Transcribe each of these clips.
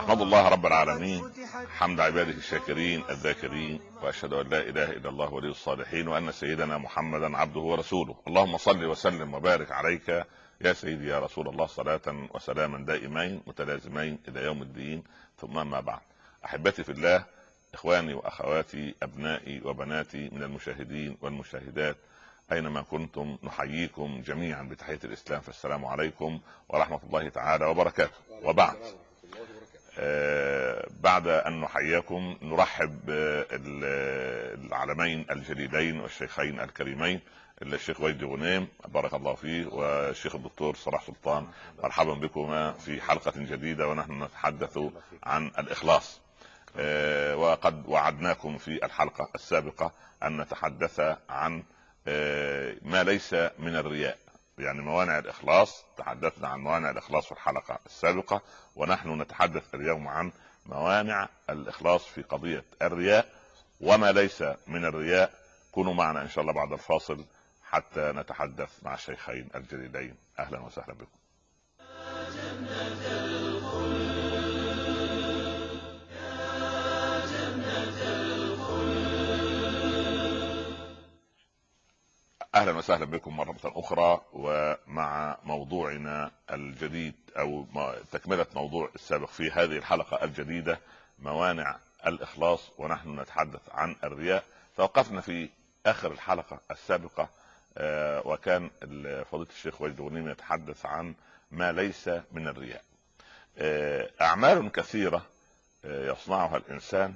احمد الله رب العالمين حمد عباده الشاكرين الذاكرين واشهد ان لا اله الا الله ولي الصالحين وان سيدنا محمدا عبده ورسوله اللهم صل وسلم وبارك عليك يا سيدي يا رسول الله صلاة وسلاما دائمين متلازمين الى يوم الدين ثم ما بعد احبتي في الله اخواني واخواتي ابنائي وبناتي من المشاهدين والمشاهدات اينما كنتم نحييكم جميعا بتحيه الاسلام فالسلام عليكم ورحمه الله تعالى وبركاته وبعد آه بعد ان نحييكم نرحب بالعلمين الجليلين والشيخين الكريمين الشيخ ويدي غنيم بارك الله فيه والشيخ الدكتور صلاح سلطان مرحبا بكما في حلقه جديده ونحن نتحدث عن الاخلاص آه وقد وعدناكم في الحلقه السابقه ان نتحدث عن آه ما ليس من الرياء يعني موانع الاخلاص تحدثنا عن موانع الاخلاص في الحلقه السابقه ونحن نتحدث اليوم عن موانع الاخلاص في قضيه الرياء وما ليس من الرياء كونوا معنا ان شاء الله بعد الفاصل حتى نتحدث مع الشيخين الجليلين اهلا وسهلا بكم اهلا وسهلا بكم مره اخرى ومع موضوعنا الجديد او تكمله موضوع السابق في هذه الحلقه الجديده موانع الاخلاص ونحن نتحدث عن الرياء توقفنا في اخر الحلقه السابقه آه، وكان فضيله الشيخ وجد غنيم يتحدث عن ما ليس من الرياء آه، اعمال كثيره آه، يصنعها الانسان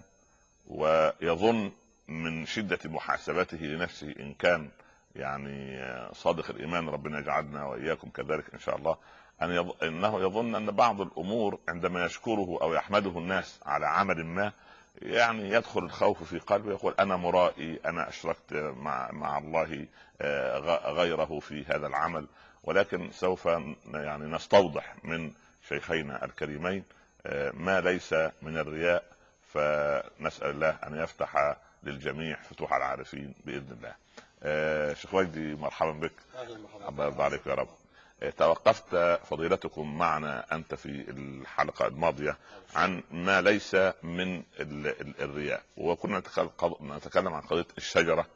ويظن من شده محاسبته لنفسه ان كان يعني صادق الايمان ربنا يجعلنا واياكم كذلك ان شاء الله ان يظ... انه يظن ان بعض الامور عندما يشكره او يحمده الناس على عمل ما يعني يدخل الخوف في قلبه يقول انا مرائي انا اشركت مع مع الله آه، غيره في هذا العمل ولكن سوف يعني نستوضح من شيخينا الكريمين آه، ما ليس من الرياء فنسال الله ان يفتح للجميع فتوح العارفين باذن الله. آه، شيخ وجدي مرحبا بك اهلا مرحبا الله يرضى عليك يا رب آه، توقفت فضيلتكم معنا انت في الحلقه الماضيه عن ما ليس من الرياء وكنا نتكلم عن قضيه الشجره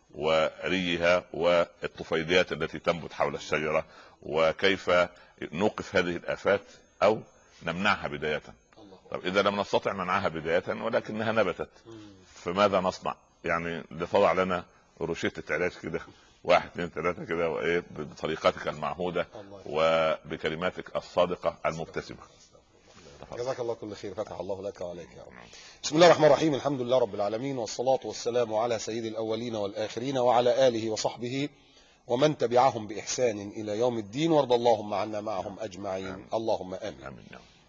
وريها والطفيليات التي تنبت حول الشجره وكيف نوقف هذه الافات او نمنعها بدايه طب اذا لم نستطع منعها بدايه ولكنها نبتت فماذا نصنع يعني لتضع لنا روشته علاج كده واحد اثنين ثلاثة كده وايه بطريقتك المعهودة وبكلماتك الصادقة المبتسمة جزاك الله كل خير فتح الله لك وعليك يا رب بسم الله الرحمن الرحيم الحمد لله رب العالمين والصلاة والسلام على سيد الأولين والآخرين وعلى آله وصحبه ومن تبعهم بإحسان إلى يوم الدين وارض اللهم عنا معهم أجمعين آمين. اللهم آمين, آمين.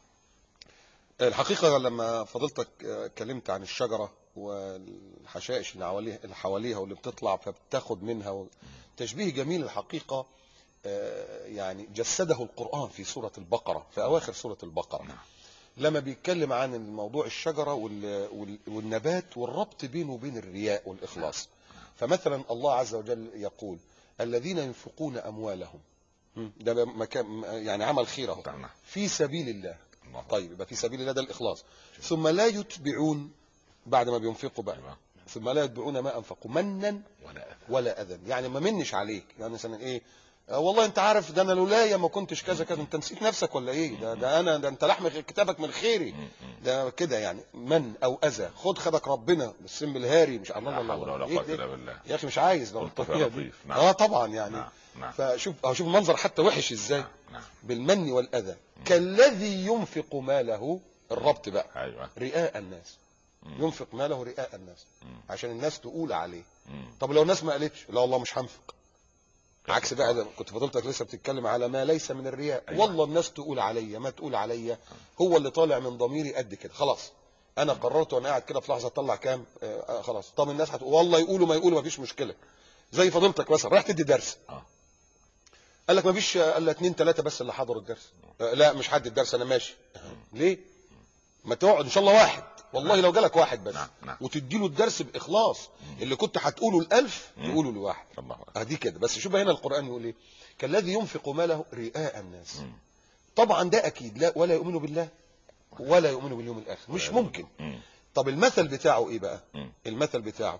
الحقيقة لما فضلتك كلمت عن الشجرة والحشائش اللي حواليها اللي حواليها واللي بتطلع فبتاخد منها تشبيه جميل الحقيقه يعني جسده القران في سوره البقره في اواخر سوره البقره لما بيتكلم عن الموضوع الشجره والنبات والربط بينه وبين الرياء والاخلاص فمثلا الله عز وجل يقول الذين ينفقون اموالهم ده مكان يعني عمل خير اهو في سبيل الله طيب يبقى في سبيل الله ده الاخلاص ثم لا يتبعون بعد ما بينفقوا بقى ثم لا يتبعون ما انفقوا منا ولا اذى يعني ما منش عليك يعني مثلا ايه آه والله انت عارف ده انا لولايا ما كنتش كذا كذا انت نسيت نفسك ولا ايه ده, ده انا ده انت لحم كتابك من خيري ده كده يعني من او اذى خد خدك ربنا بالسم الهاري مش الله الله الله ولا قوه الا بالله يا اخي مش عايز لو دي نعم. اه طبعا يعني نعم. نعم. فشوف اه شوف المنظر حتى وحش ازاي نعم. نعم. بالمن والاذى كالذي ينفق ماله الربط بقى ايوه رئاء الناس ينفق ماله رئاء الناس عشان الناس تقول عليه طب لو الناس ما قالتش لا والله مش هنفق عكس بقى كنت فضلتك لسه بتتكلم على ما ليس من الرياء أيوة. والله الناس تقول عليا ما تقول عليا هو اللي طالع من ضميري قد كده خلاص انا قررت وانا قاعد كده في لحظه اطلع كام آه خلاص طب الناس هتقول والله يقولوا ما يقولوا ما فيش مشكله زي فضيلتك مثلا رايح تدي درس آه. قال لك ما فيش الا اثنين ثلاثه بس اللي حضروا الدرس آه لا مش حد الدرس انا ماشي ليه ما تقعد ان شاء الله واحد والله لو جالك واحد بس نعم. نعم. وتدي له الدرس باخلاص اللي كنت هتقوله الالف تقوله لواحد ادي كده بس شوف هنا القران يقول ايه كالذي ينفق ماله رئاء الناس مم. طبعا ده اكيد لا ولا يؤمن بالله ولا يؤمنوا باليوم الاخر مش ممكن مم. طب المثل بتاعه ايه بقى مم. المثل بتاعه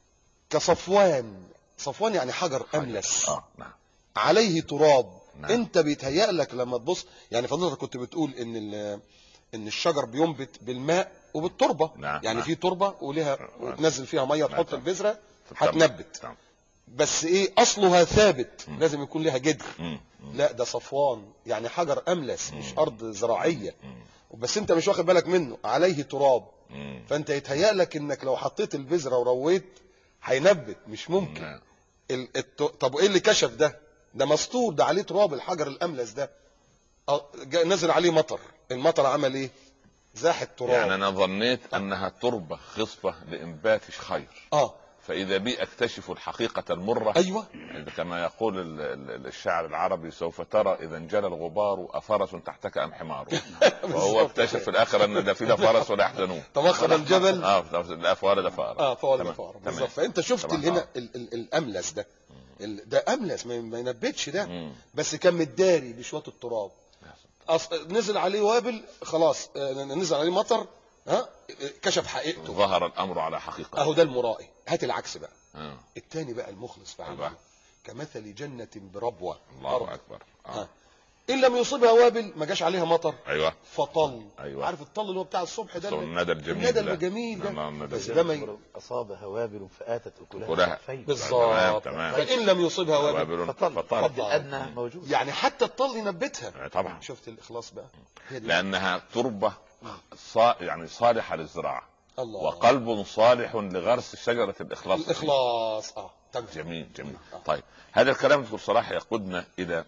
كصفوان صفوان يعني حجر املس اه نعم عليه تراب نعم. انت بيتهيأ لك لما تبص يعني فضلتك كنت بتقول ان ال- ان الشجر بينبت بالماء وبالتربه نعم، يعني نعم. في تربه وليها وتنزل فيها ميه تحط نعم. البذره تمام. هتنبت تمام. بس ايه اصلها ثابت لازم يكون لها جدر مم. مم. لا ده صفوان يعني حجر املس مش ارض زراعيه مم. بس انت مش واخد بالك منه عليه تراب مم. فانت يتهيأ لك انك لو حطيت البذره ورويت هينبت مش ممكن نعم. ال... الت... طب وايه اللي كشف ده ده مستور ده عليه تراب الحجر الاملس ده اه، جا- نزل عليه مطر المطر عمل ايه زاح التراب يعني انا ظنيت انها تربه خصبه لانبات خير اه فاذا بي اكتشف الحقيقه المره ايوه كما يقول ال- ال- الشاعر العربي سوف ترى اذا انجلى الغبار افرس تحتك ام حمار وهو بالظبط. اكتشف في الاخر ان لا في لا فرس ولا يحزنون تمخض الجبل اه لا فار لا فار اه فوالد تمام، فار تمام. بالظبط فانت شفت تمام، هنا آه. ال... ال... الاملس ده ال... ده املس ما, ما ينبتش ده مم. بس كان متداري بشويه التراب أص... نزل عليه وابل خلاص آه، نزل عليه مطر ها كشف حقيقته ظهر الامر على حقيقه اهو ده المرائي هات العكس بقى آه. التاني بقى المخلص في أيوة. عمله كمثل جنة بربوة الله أرض. اكبر آه. ها. إن لم يصيبها وابل ما جاش عليها مطر ايوه فطل أيوة. عارف الطل اللي هو بتاع الصبح ده صون الندى الجميل الندى ده. الجميل ده نعم، الندى بس الجميل. ده ما ي... أصابها وابل فآتت أكلها أكلها. ضعفين. بالظبط تمام. فإن لم يصيبها وابل وابل فطل فطل الحد الأدنى موجود يعني حتى الطل ينبتها آه، طبعا شفت الإخلاص بقى هي دي لانها تربه صا... يعني صالحه للزراعه الله وقلب صالح لغرس شجره الاخلاص الإخلاص اه تمام جميل جميل آه. طيب هذا الكلام دكتور صلاح يقودنا الى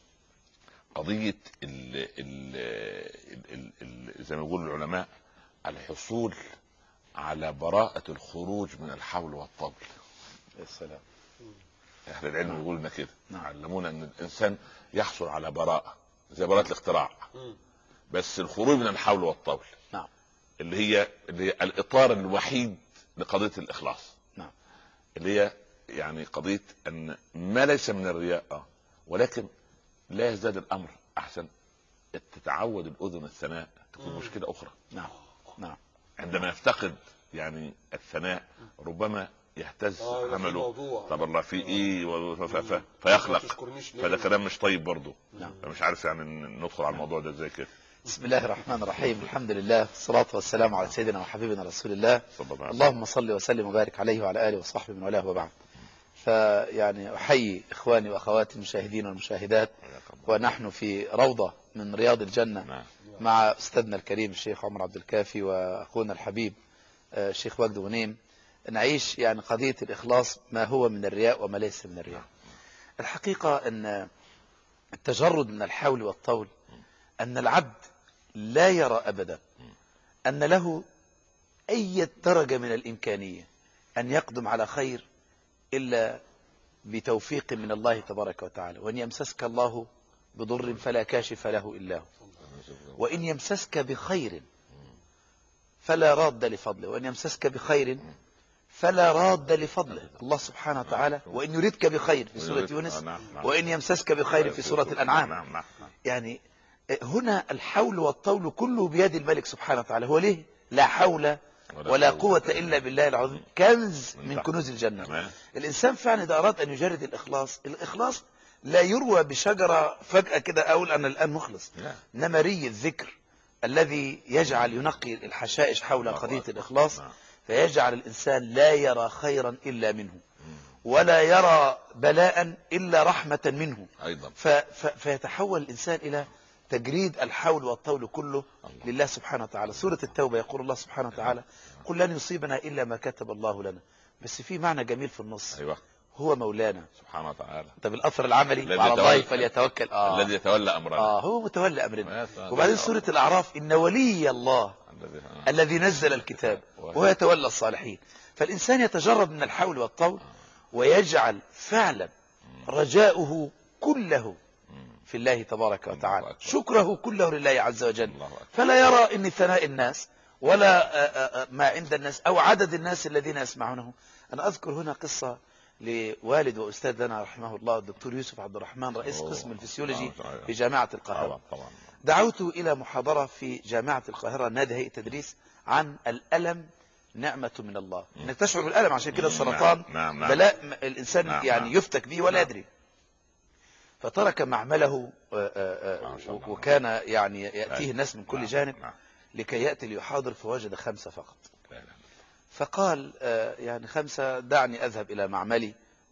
قضيه ال ال ال ال ال زي ما يقول العلماء الحصول على براءة الخروج من الحول والطبل السلام أهل العلم يقول لنا كده نعم. علمونا أن الإنسان يحصل على براءة زي براءة الاختراع مم. بس الخروج من الحول والطبل نعم اللي هي اللي هي الإطار الوحيد لقضية الإخلاص نعم اللي هي يعني قضيه ان ما ليس من الرياء آه، ولكن لا يزداد الامر احسن تتعود الاذن الثناء تكون مم. مشكله اخرى نعم نعم عندما يفتقد يعني الثناء ربما يهتز اه يبقى في عمله موضوع طب الله في ايه و- ف- ف- ف- ما فيخلق تشكرنيش ليه؟ فده كلام مش طيب برضه نعم. فمش عارف يعني ن- ندخل على الموضوع ده ازاي كده بسم الله الرحمن الرحيم الحمد لله والصلاة والسلام على سيدنا وحبيبنا رسول الله صلى الله عليه وسلم اللهم صل وسلم وبارك عليه وعلى آله وصحبه من والاه وبعد فيعني أحيي إخواني وأخواتي المشاهدين والمشاهدات حياك الله. ونحن في روضة من رياض الجنة نعم مع أستاذنا الكريم الشيخ عمر عبد الكافي وأخونا الحبيب آه، الشيخ وجد غنيم نعيش يعني قضية الإخلاص ما هو من الرياء وما ليس من الرياء الحقيقة أن التجرد من الحول والطول أن العبد لا يرى أبدا أن له أي درجة من الإمكانية أن يقدم على خير إلا بتوفيق من الله تبارك وتعالى وأن يمسسك الله بضر فلا كاشف له إلا هو وإن يمسسك بخير فلا راد لفضله وإن يمسسك بخير فلا راد لفضله الله سبحانه وتعالى وإن يريدك بخير في سورة آه، يونس نعم، نعم. وإن يمسسك بخير في سورة الأنعام نعم نعم نعم. يعني هنا الحول والطول كله بيد الملك سبحانه وتعالى هو ليه لا حول ولا قوة إلا بالله العظيم كنز من كنوز الجنة تمام الإنسان فعلا إذا أراد أن يجرد الإخلاص الإخلاص لا يروى بشجرة فجأة كده أقول أنا الآن مخلص لا. إنما ري الذكر الذي يجعل ينقي الحشائش حول الله قضية أكبر. الإخلاص نعم. فيجعل الإنسان لا يرى خيرا إلا منه ولا يرى بلاء إلا رحمة منه ايضا ف ف فيتحول الإنسان إلى تجريد الحول والطول كله الله. لله سبحانه وتعالى سورة التوبة يقول الله سبحانه وتعالى قل لن يصيبنا إلا ما كتب الله لنا بس في معنى جميل في النص ايوه هو مولانا سبحانه وتعالى طب الأثر العملي الذي وعلى الله يتولى- فليتوكل آه. الذي يتولى امرنا آه هو متولى أمرنا يا سلام. وبعدين سورة الأعراف إن ولي الله الذي آه. الذي نزل الكتاب وهو يتولى الصالحين فالإنسان يتجرد من الحول والطول ويجعل فعلا رجاؤه كله في الله تبارك الله وتعالى أكبر. شكره كله لله عز وجل الله أكبر. فلا يرى ان ثناء الناس ولا آه، آه، آه، ما عند الناس او عدد الناس الذين يسمعونه انا اذكر هنا قصة لوالد واستاذ لنا رحمه الله الدكتور يوسف عبد الرحمن رئيس أوه. قسم الفسيولوجي آه، في جامعه القاهره طبعا طبعا دعوته إلى محاضرة في جامعة القاهرة نادي هيئة تدريس عن الألم نعمة من الله انك تشعر بالألم عشان كده السرطان نعم نعم, نعم. بلاء م- الإنسان نعم، يعني نعم. يفتك به ولا نعم. يدري فترك معمله آه، آه، ما شاء الله. آه، وكان يعني يأتيه الناس من كل نعم، جانب نعم. لكي يأتي ليحاضر فوجد خمسة فقط لا إله فقال آه، يعني خمسة دعني أذهب إلى معملي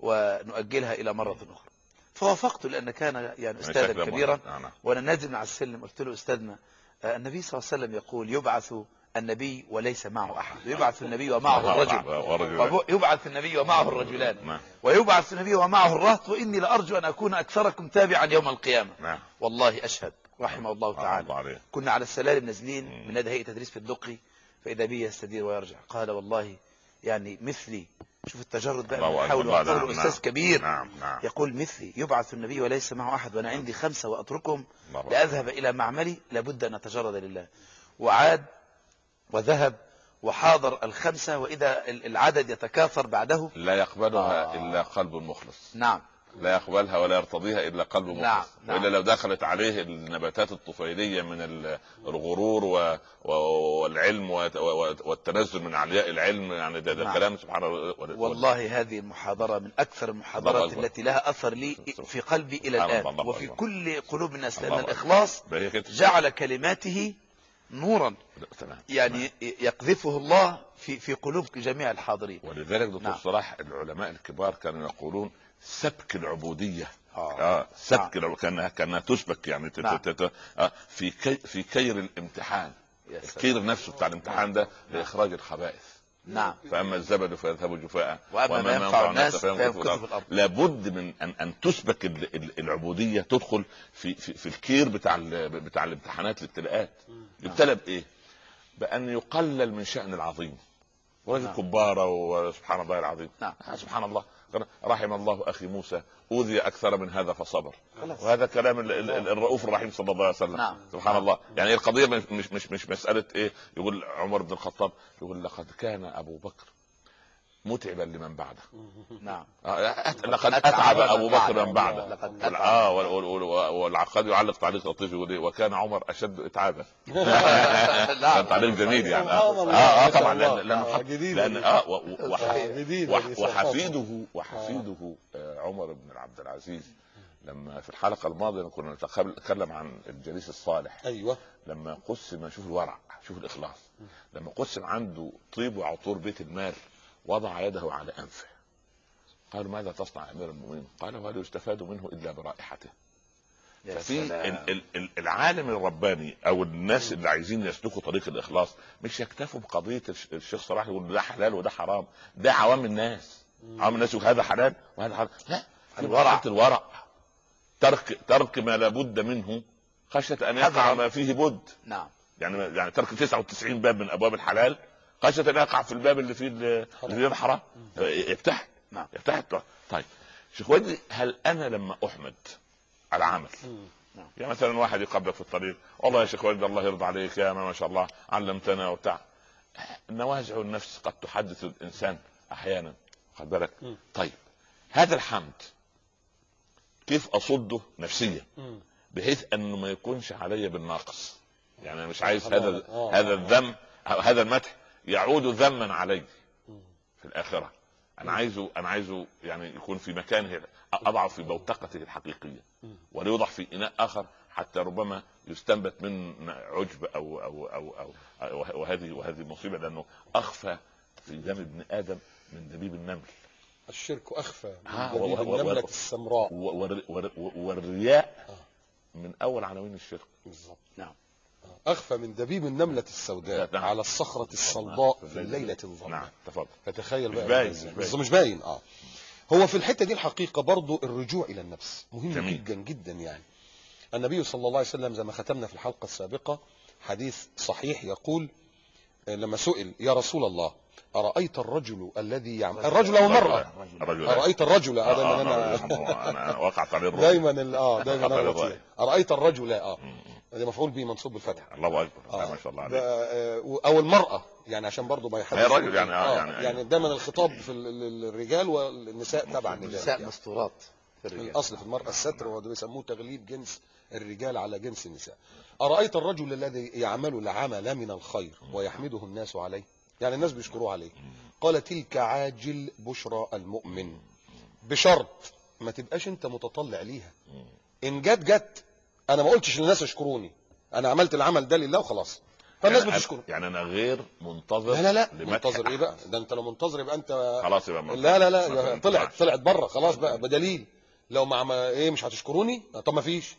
ونؤجلها إلى مرة أخرى فوافقت لأن كان يعني إلا الله. أستاذا شكله كبيرا نعم، نعم. وانا نازل من على السلم قلت له استاذنا آه، النبي صلى الله عليه وسلم يقول يبعث النبي وليس معه احد ويبعث النبي ومعه الرجل ورجل ويبعث النبي ومعه الرجلان نعم ويبعث النبي ومعه الرهط واني لارجو ان اكون اكثركم تابعا يوم القيامه نعم والله اشهد رحمه الله الله تعالى عليه كنا على السلالم نازلين من نادي هيئه تدريس في الدقي فاذا بي يستدير ويرجع قال والله يعني مثلي شوف التجرد بقى الله من حول أكبر. وقول نعم، استاذ نعم. كبير نعم نعم يقول مثلي يبعث النبي وليس معه احد وانا عندي خمسه واتركهم الله أكبر. لأذهب إلى معملي لابد أن أتجرد لله وعاد وذهب وحاضر الخمسة وإذا ال- العدد يتكاثر بعده لا يقبلها آه. الا قلب مخلص نعم لا يقبلها ولا يرتضيها الا قلب مخلص نعم، نعم. والا لو دخلت عليه النباتات الطفيليه من ال- الغرور و... و... والعلم وت- و... والتنزل من علياء العلم يعني ده, ده نعم. كلام سبحان الله والله هذه المحاضرة من أكثر الله المحاضرات أكبر. التي لها أثر لي في قلبي إلى سبحان الآن الله، الله وفي أكبر. كل قلوب الناس لأن الله أكبر. الإخلاص هي كده جعل كلماته نورا تمام. يعني يقذفه الله في في قلوب جميع الحاضرين ولذلك دكتور نعم. صلاح العلماء الكبار كانوا يقولون سبك العبوديه آه. اه سبك العب... كانها كانها تسبك يعني تت... نعم. تت... آه في كي... في كير الامتحان يا سلام. الكير نفسه بتاع الامتحان ده لاخراج الخبائث نعم فاما الزبد فيذهب جفاء وأما ما ينفع الناس فيمكث في الأرض لابد من ان ان تسبك ال- ال- العبوديه تدخل في في, في الكير بتاع ال- بتاع الامتحانات الابتلاءات يبتلى بايه؟ بان يقلل من شان العظيم وهذه نعم. كبارة وسبحان الله العظيم نعم. آه سبحان الله رحم الله اخي موسى اوذي اكثر من هذا فصبر خلاص. وهذا كلام ال- ال- ال- الرؤوف الرحيم صلى الله عليه وسلم نعم. سبحان الله يعني القضيه مش مش مش, مش مساله ايه يقول عمر بن الخطاب يقول لقد كان ابو بكر متعبا لمن بعده نعم آه، أت- لقد أتعب اتعب من ابو بكر بعده. من بعده لقد وال- أتعب. اه وال- وال- وال- والعقاد يعلق تعليق لطيف يقول إيه؟ وكان عمر اشد اتعابا كان تعليق جميل يعني سبحان اه الله. اه, آه ما شاء طبعا الله. لان لانه آه، حط- جديدة لان دي. اه و- و- وح- آه، جديدة وح- دي، وحفيده وحفيده آه، عمر بن عبد العزيز لما في الحلقه الماضيه كنا نتكلم عن الجليس الصالح ايوه لما قسم شوف الورع شوف الاخلاص لما قسم عنده طيب وعطور بيت المال وضع يده على انفه قالوا ماذا تصنع يا امير المؤمنين؟ قال وهل يستفاد منه الا برائحته يا ففي سلام. ال- ال- ال- العالم الرباني او الناس اللي عايزين يسلكوا طريق الاخلاص مش يكتفوا بقضيه الش- الشيخ صلاح يقول ده حلال وده حرام ده عوام الناس عوام الناس يقول هذا حلال وهذا حرام لا الورع. الورع الورع ترك ترك ما لابد منه خشيه ان يقع حذرا. ما فيه بد نعم يعني يعني ترك 99 باب من ابواب الحلال خشيه ان يقع في الباب اللي فيه ال- اللي فيه الحرام يبتعد نعم. يبتعد طيب شيخ ودي هل انا لما احمد على عمل نعم. يعني مثلا واحد يقابلك في الطريق والله يا شيخ ولد الله يرضى عليك يا ما, ما شاء الله علمتنا وبتاع نوازع النفس قد تحدث الانسان احيانا خد بالك مم. طيب هذا الحمد كيف اصده نفسيا مم. بحيث انه ما يكونش علي بالناقص يعني انا مش عايز الله. هذا آه. هذا الذم هذا المدح يعود ذما علي مم. في الاخره انا عايزه انا عايزه يعني يكون في مكانه اضعه في بوتقته الحقيقيه مم. وليوضع في اناء اخر حتى ربما يستنبت من عجب او او او, أو, أو وهذه وهذه مصيبه لانه اخفى في دم ابن ادم من دبيب النمل الشرك اخفى من آه، دبيب و- و- و- النمله و- السمراء و- ور- ور- والرياء آه. من اول عناوين الشرك بالظبط نعم اخفى من دبيب النمله السوداء نعم. على الصخره الصلباء في الليله الظلماء نعم تفضل فتخيل مش بقى باين، إزاي. مش باين. بس مش باين اه هو في الحته دي الحقيقه برضو الرجوع الى النفس مهم جميل. جدا جدا يعني النبي صلى الله عليه وسلم زي ما ختمنا في الحلقه السابقه حديث صحيح يقول آه، لما سئل يا رسول الله ارايت الرجل الذي يعمل الرجل او المراه الرجل ارايت الرجل آه، هذا آه، من انا انا انا وقعت عليه الرؤيا دايما ال- اه دايما خطر انا الرأي. بطيء. ارايت الرجل اه مم. هذا مفعول به منصوب بالفتح الله اكبر آه. ما شاء الله ده، عليك آه، او المراه يعني عشان برضه ما يحدش هي راجل يقول- يعني- آه يعني- يعني دايما الخطاب في ال- ال- الرجال والنساء تبعا لذلك النساء يعني. مستورات في الرجال الاصل في المراه الستر وده بيسموه تغليب جنس الرجال على جنس النساء ارايت الرجل الذي يعمل العمل من الخير ويحمده الناس عليه يعني الناس بيشكروه عليه قال تلك عاجل بشرى المؤمن بشرط ما تبقاش انت متطلع ليها ان جت جت انا ما قلتش للناس اشكروني انا عملت العمل ده لله وخلاص فالناس يعني بتشكر يعني انا غير منتظر لا لا لا لمدح منتظر ايه أحد. بقى ده انت لو منتظر يبقى انت خلاص يبقى لا لا لا مثلاً يا أنت طلعت معك. طلعت بره خلاص بقى بدليل لو ما ما- ايه مش هتشكروني طب ما فيش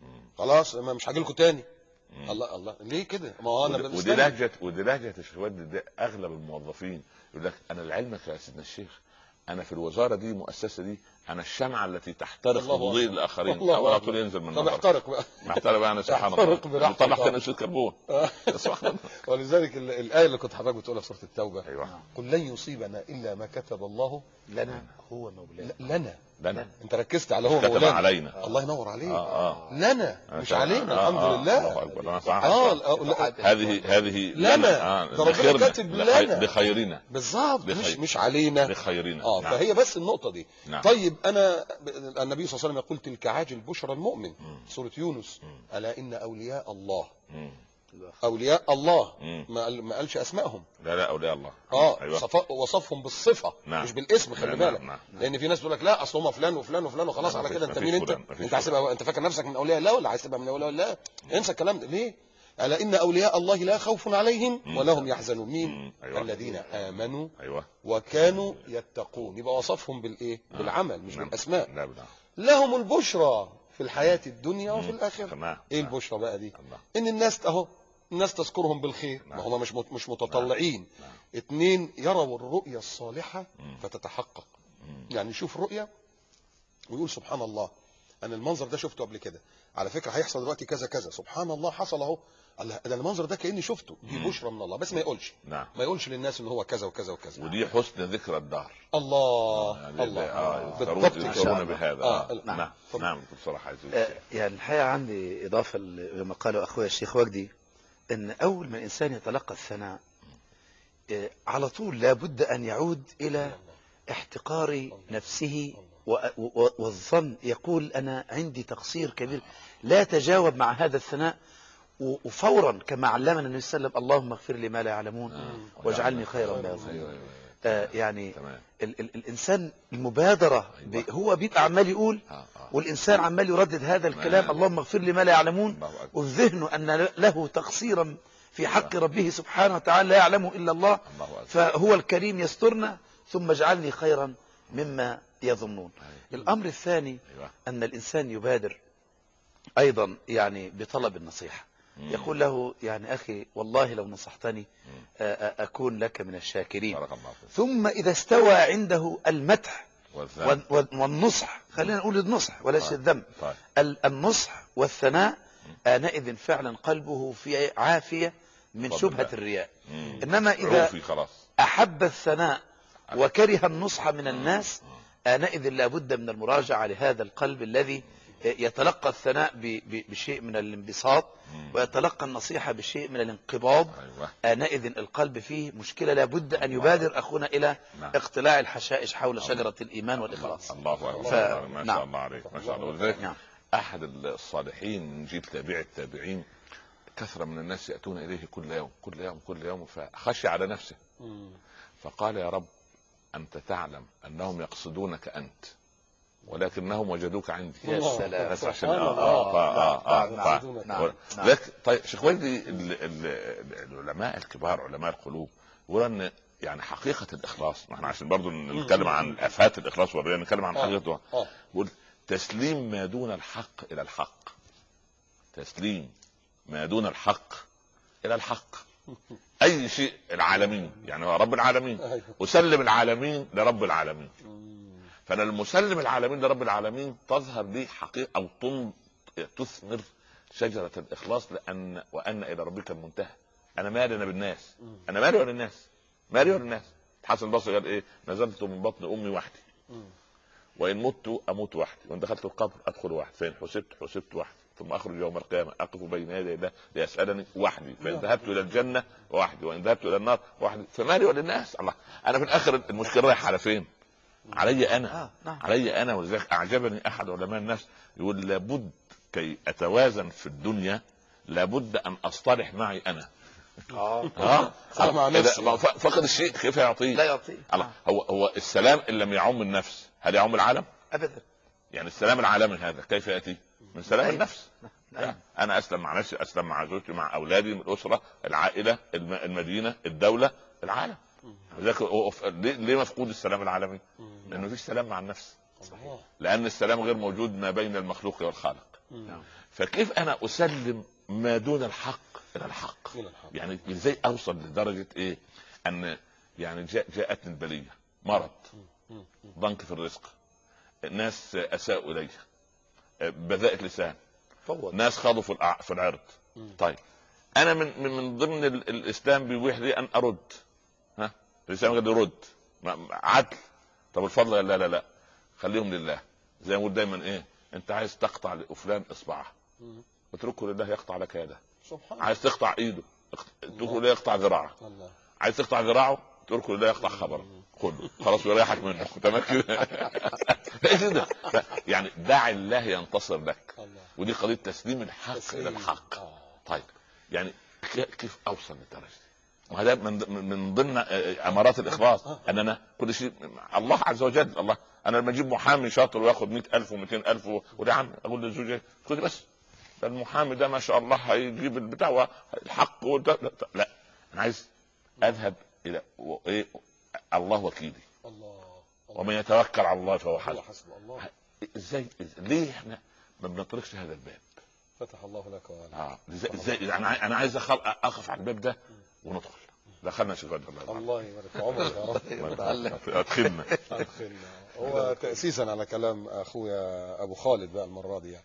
خلاص ما مش هاجي لكم تاني الله الله ليه كده ما هو انا ودي- ودي بستنى. لهجه ودي لهجه الشواد ده اغلب الموظفين يقول لك انا لعلمك يا سيدنا الشيخ انا في الوزاره دي المؤسسه دي انا الشمعه التي تحترق الله بضيء أكبر. الاخرين الله اول على أكبر. طول ينزل من طب نظرك. احترق بقى محترق بقى انا سبحان احترق الله برحمة طلع الله. ثاني اكسيد الكربون سبحان الله. ولذلك ال- الايه اللي كنت حضرتك بتقولها في سوره التوبه ايوه قل لن يصيبنا الا ما كتب الله لنا هو مولانا ل- لنا لنا انت ركزت على هو كتب مولانا علينا الله ينور عليك اه اه لنا مش علينا آه، الحمد آه، لله الله أكبر. أنا صح. اه لا- لا- هذه هذه لنا. آه، ده ربنا لخيرنا. كاتب لخي- لنا. لخيرنا بالظبط مش بخير. مش علينا لخيرنا اه نعم. فهي بس النقطة دي نعم. طيب أنا ب- النبي صلى الله عليه وسلم يقول تلك عاجل بشرى المؤمن سورة يونس ألا إن أولياء الله مم. أولياء الله مم. ما قال- ما قالش أسمائهم لا لا اولياء الله اه ايوه صف- وصفهم بالصفة نعم. مش بالاسم خلي نعم، بالك نعم. لأن في ناس تقول لك لا أصل هم فلان وفلان وفلان وخلاص لا، على مفيش- كده أنت مفيش مين أنت؟ فلان، مفيش أنت عايز تبقى أنت فاكر نفسك من أولياء الله ولا عايز تبقى من أولياء الله؟ انسى الكلام ده ليه؟ ألا إن أولياء الله لا خوف عليهم مم. ولا هم يحزنون مين؟ مم. أيوة. الذين آمنوا ايوه وكانوا يتقون يبقى وصفهم بالايه بالعمل مش نعم. بالاسماء لا لا لهم البشرى في الحياه الدنيا وفي مم. الاخره نعم. ايه نعم. البشرى بقى دي الله. ان الناس اهو الناس تذكرهم بالخير نعم. ما هم مش مت- مش متطلعين نعم. اتنين يروا الرؤيا الصالحه مم. فتتحقق مم. يعني يشوف رؤيا ويقول سبحان الله انا المنظر ده شفته قبل كده على فكره هيحصل دلوقتي كذا كذا سبحان الله حصل اهو الله ده المنظر ده كاني شفته دي مم. بشرى من الله بس ما يقولش نعم ما يقولش للناس ان هو كذا وكذا وكذا ودي حسن ذكرى الدار الله يعني الله اه بالضبط يذكرون كده. يذكرون بهذا آه، آه. نعم. نعم اتفضل. نعم بصراحه عزيزي آه، الشيخ. يعني الحقيقة عندي إضافة لما قاله أخوي الشيخ وجدي أن أول ما الإنسان يتلقى الثناء آه، على طول لابد أن يعود إلى احتقار نفسه و- و- والظن يقول أنا عندي تقصير كبير لا تجاوب مع هذا الثناء و- وفورا كما علمنا النبي صلى الله عليه وسلم اللهم اغفر لي ما لا يعلمون آه. واجعلني خيرا ما ايوه يظنون ايوه أيوة. آه، يعني تمام ال ال الإنسان المبادرة أيوة. ب- هو بيبقى عمال يقول آه، آه. والإنسان عمال يردد هذا الكلام نعم. اللهم اغفر لي ما لا يعلمون الله أكبر. والذهن أن له تقصيرا في حق ربه سبحانه وتعالى لا يعلمه إلا الله الله اكبر فهو الكريم يسترنا ثم اجعلني خيرا مما يظنون أيوة. الأمر الثاني ايوه أن الإنسان يبادر أيضا يعني بطلب النصيحة مم. يقول له يعني أخي والله لو نصحتني آه، آه، أكون لك من الشاكرين بارك الله فيك ثم إذا استوى عنده المدح والثاني وال- وال- والنصح خلينا نقول النصح وليس طيب. الذم طيب ال- النصح والثناء آنئذ فعلا قلبه في عافية من فضل شبهة الله. الرياء مم. إنما إذا عوفي خلاص أحب الثناء وكره النصح من الناس آنئذ لابد من المراجعة لهذا القلب الذي يتلقى الثناء ب- ب- بشيء من الانبساط مم. ويتلقى النصيحة بشيء من الانقباض ايوه آنئذ القلب فيه مشكلة لابد أن يبادر أخونا إلى نعم. اقتلاع الحشائش حول شجرة الإيمان والإخلاص الله اكبر ف- ما شاء نعم. الله عليك ما شاء الله ولذلك نعم. احد الصالحين من جيل تابع التابعين كثره من الناس ياتون اليه كل يوم كل يوم كل يوم فخشي على نفسه مم. فقال يا رب انت تعلم انهم يقصدونك انت ولكنهم وجدوك عندي يا سلام. بس عشان سبحان اه الله. اه اه اه, نعم، آه, نعم، نعم، نعم. لك طيب شيخ وجدي ال- ال- العلماء الكبار علماء القلوب يقولون ان يعني حقيقه الاخلاص ما احنا عشان برضو نتكلم عن افات الاخلاص والرياء نتكلم عن آه. حقيقته اه بقول تسليم ما دون الحق الى الحق تسليم ما دون الحق الى الحق اي شيء العالمين يعني هو رب العالمين ايوه اسلم العالمين لرب العالمين مم. فانا المسلم العالمين لرب العالمين تظهر لي حقيقه او تن- تثمر شجره الاخلاص لان وان الى ربك المنتهى انا مالي انا بالناس انا مالي ولا الناس مالي ولا الناس حسن البصري قال ايه نزلت من بطن امي وحدي مم. وان مت اموت وحدي وان دخلت القبر ادخل وحدي فان حسبت حسبت وحدي ثم اخرج يوم القيامه اقف بين يدي الله ليسالني وحدي فان نعم. ذهبت الى الجنه وحدي وان ذهبت الى النار وحدي فمالي وللناس الله انا في الاخر المشكله رايحه على فين؟ علي انا آه نعم علي انا ولذلك اعجبني احد علماء الناس يقول لابد كي اتوازن في الدنيا لابد ان اصطلح معي انا اه ها صالح مع إذا نفسي. ما ف- فقد الشيء كيف يعطيه لا يعطي الله آه. هو هو السلام ان لم يعم النفس هل يعم العالم؟ ابدا يعني السلام العالمي هذا كيف ياتي؟ من سلام أيوة. النفس نعم انا اسلم مع نفسي اسلم مع زوجتي مع اولادي من الاسره العائله الم- المدينه الدوله العالم لذلك هو- ليه ليه مفقود السلام العالمي؟ لانه مفيش سلام مع النفس الله. لان السلام غير موجود ما بين المخلوق والخالق نعم. فكيف انا اسلم ما دون الحق الى الحق من الحق. يعني ازاي اوصل لدرجه ايه ان يعني جاء جاءتني البليه مرض مم. ضنك في الرزق ناس اساءوا الي بذاءة لسان فوض ناس خاضوا في الأع- في العرض مم. طيب انا من من, من ضمن ال- الاسلام بيبيح لي ان ارد ها الاسلام قال لي رد ما- عدل طب الفضل لا لا لا خليهم لله زي ما بقول دايما ايه انت عايز تقطع لفلان اصبعه مم. اتركه لله يقطع لك يده سبحان الله عايز تقطع ايده اقت- اتركه لله يقطع ذراعه الله عايز تقطع ذراعه اتركه لله يقطع خبره خده خلاص ويريحك منه تمام كده إيه كده يعني دع الله ينتصر لك الله ودي قضيه تسليم الحق تسليم. الى الحق آه. طيب يعني ك- كيف اوصل للدرجه دي؟ وهذا من من ضمن آه، امارات الاخلاص ان انا كل شيء الله عز وجل الله انا لما اجيب محامي شاطر وياخد 100000 و200000 و- وده عم اقول للزوجه خدي بس ده المحامي ده ما شاء الله هيجيب البتاع الحق وده لا, لا انا عايز اذهب الى و- إيه الله وكيلي الله ومن يتوكل على الله فهو الله حسبه حسبه الله ازاي إز- ليه احنا ما بنطرقش هذا الباب فتح الله لك وعليك اه ازاي ازاي انا عاي- انا عايز أخل... اقف على الباب ده وندخل دخلنا شيخ بدر الله يرحمه. الله يبارك في عمرك يا رب يتعلم. ادخلنا أدخلنا. هو تأسيسا على كلام أخويا أبو خالد بقى المرة دي يعني.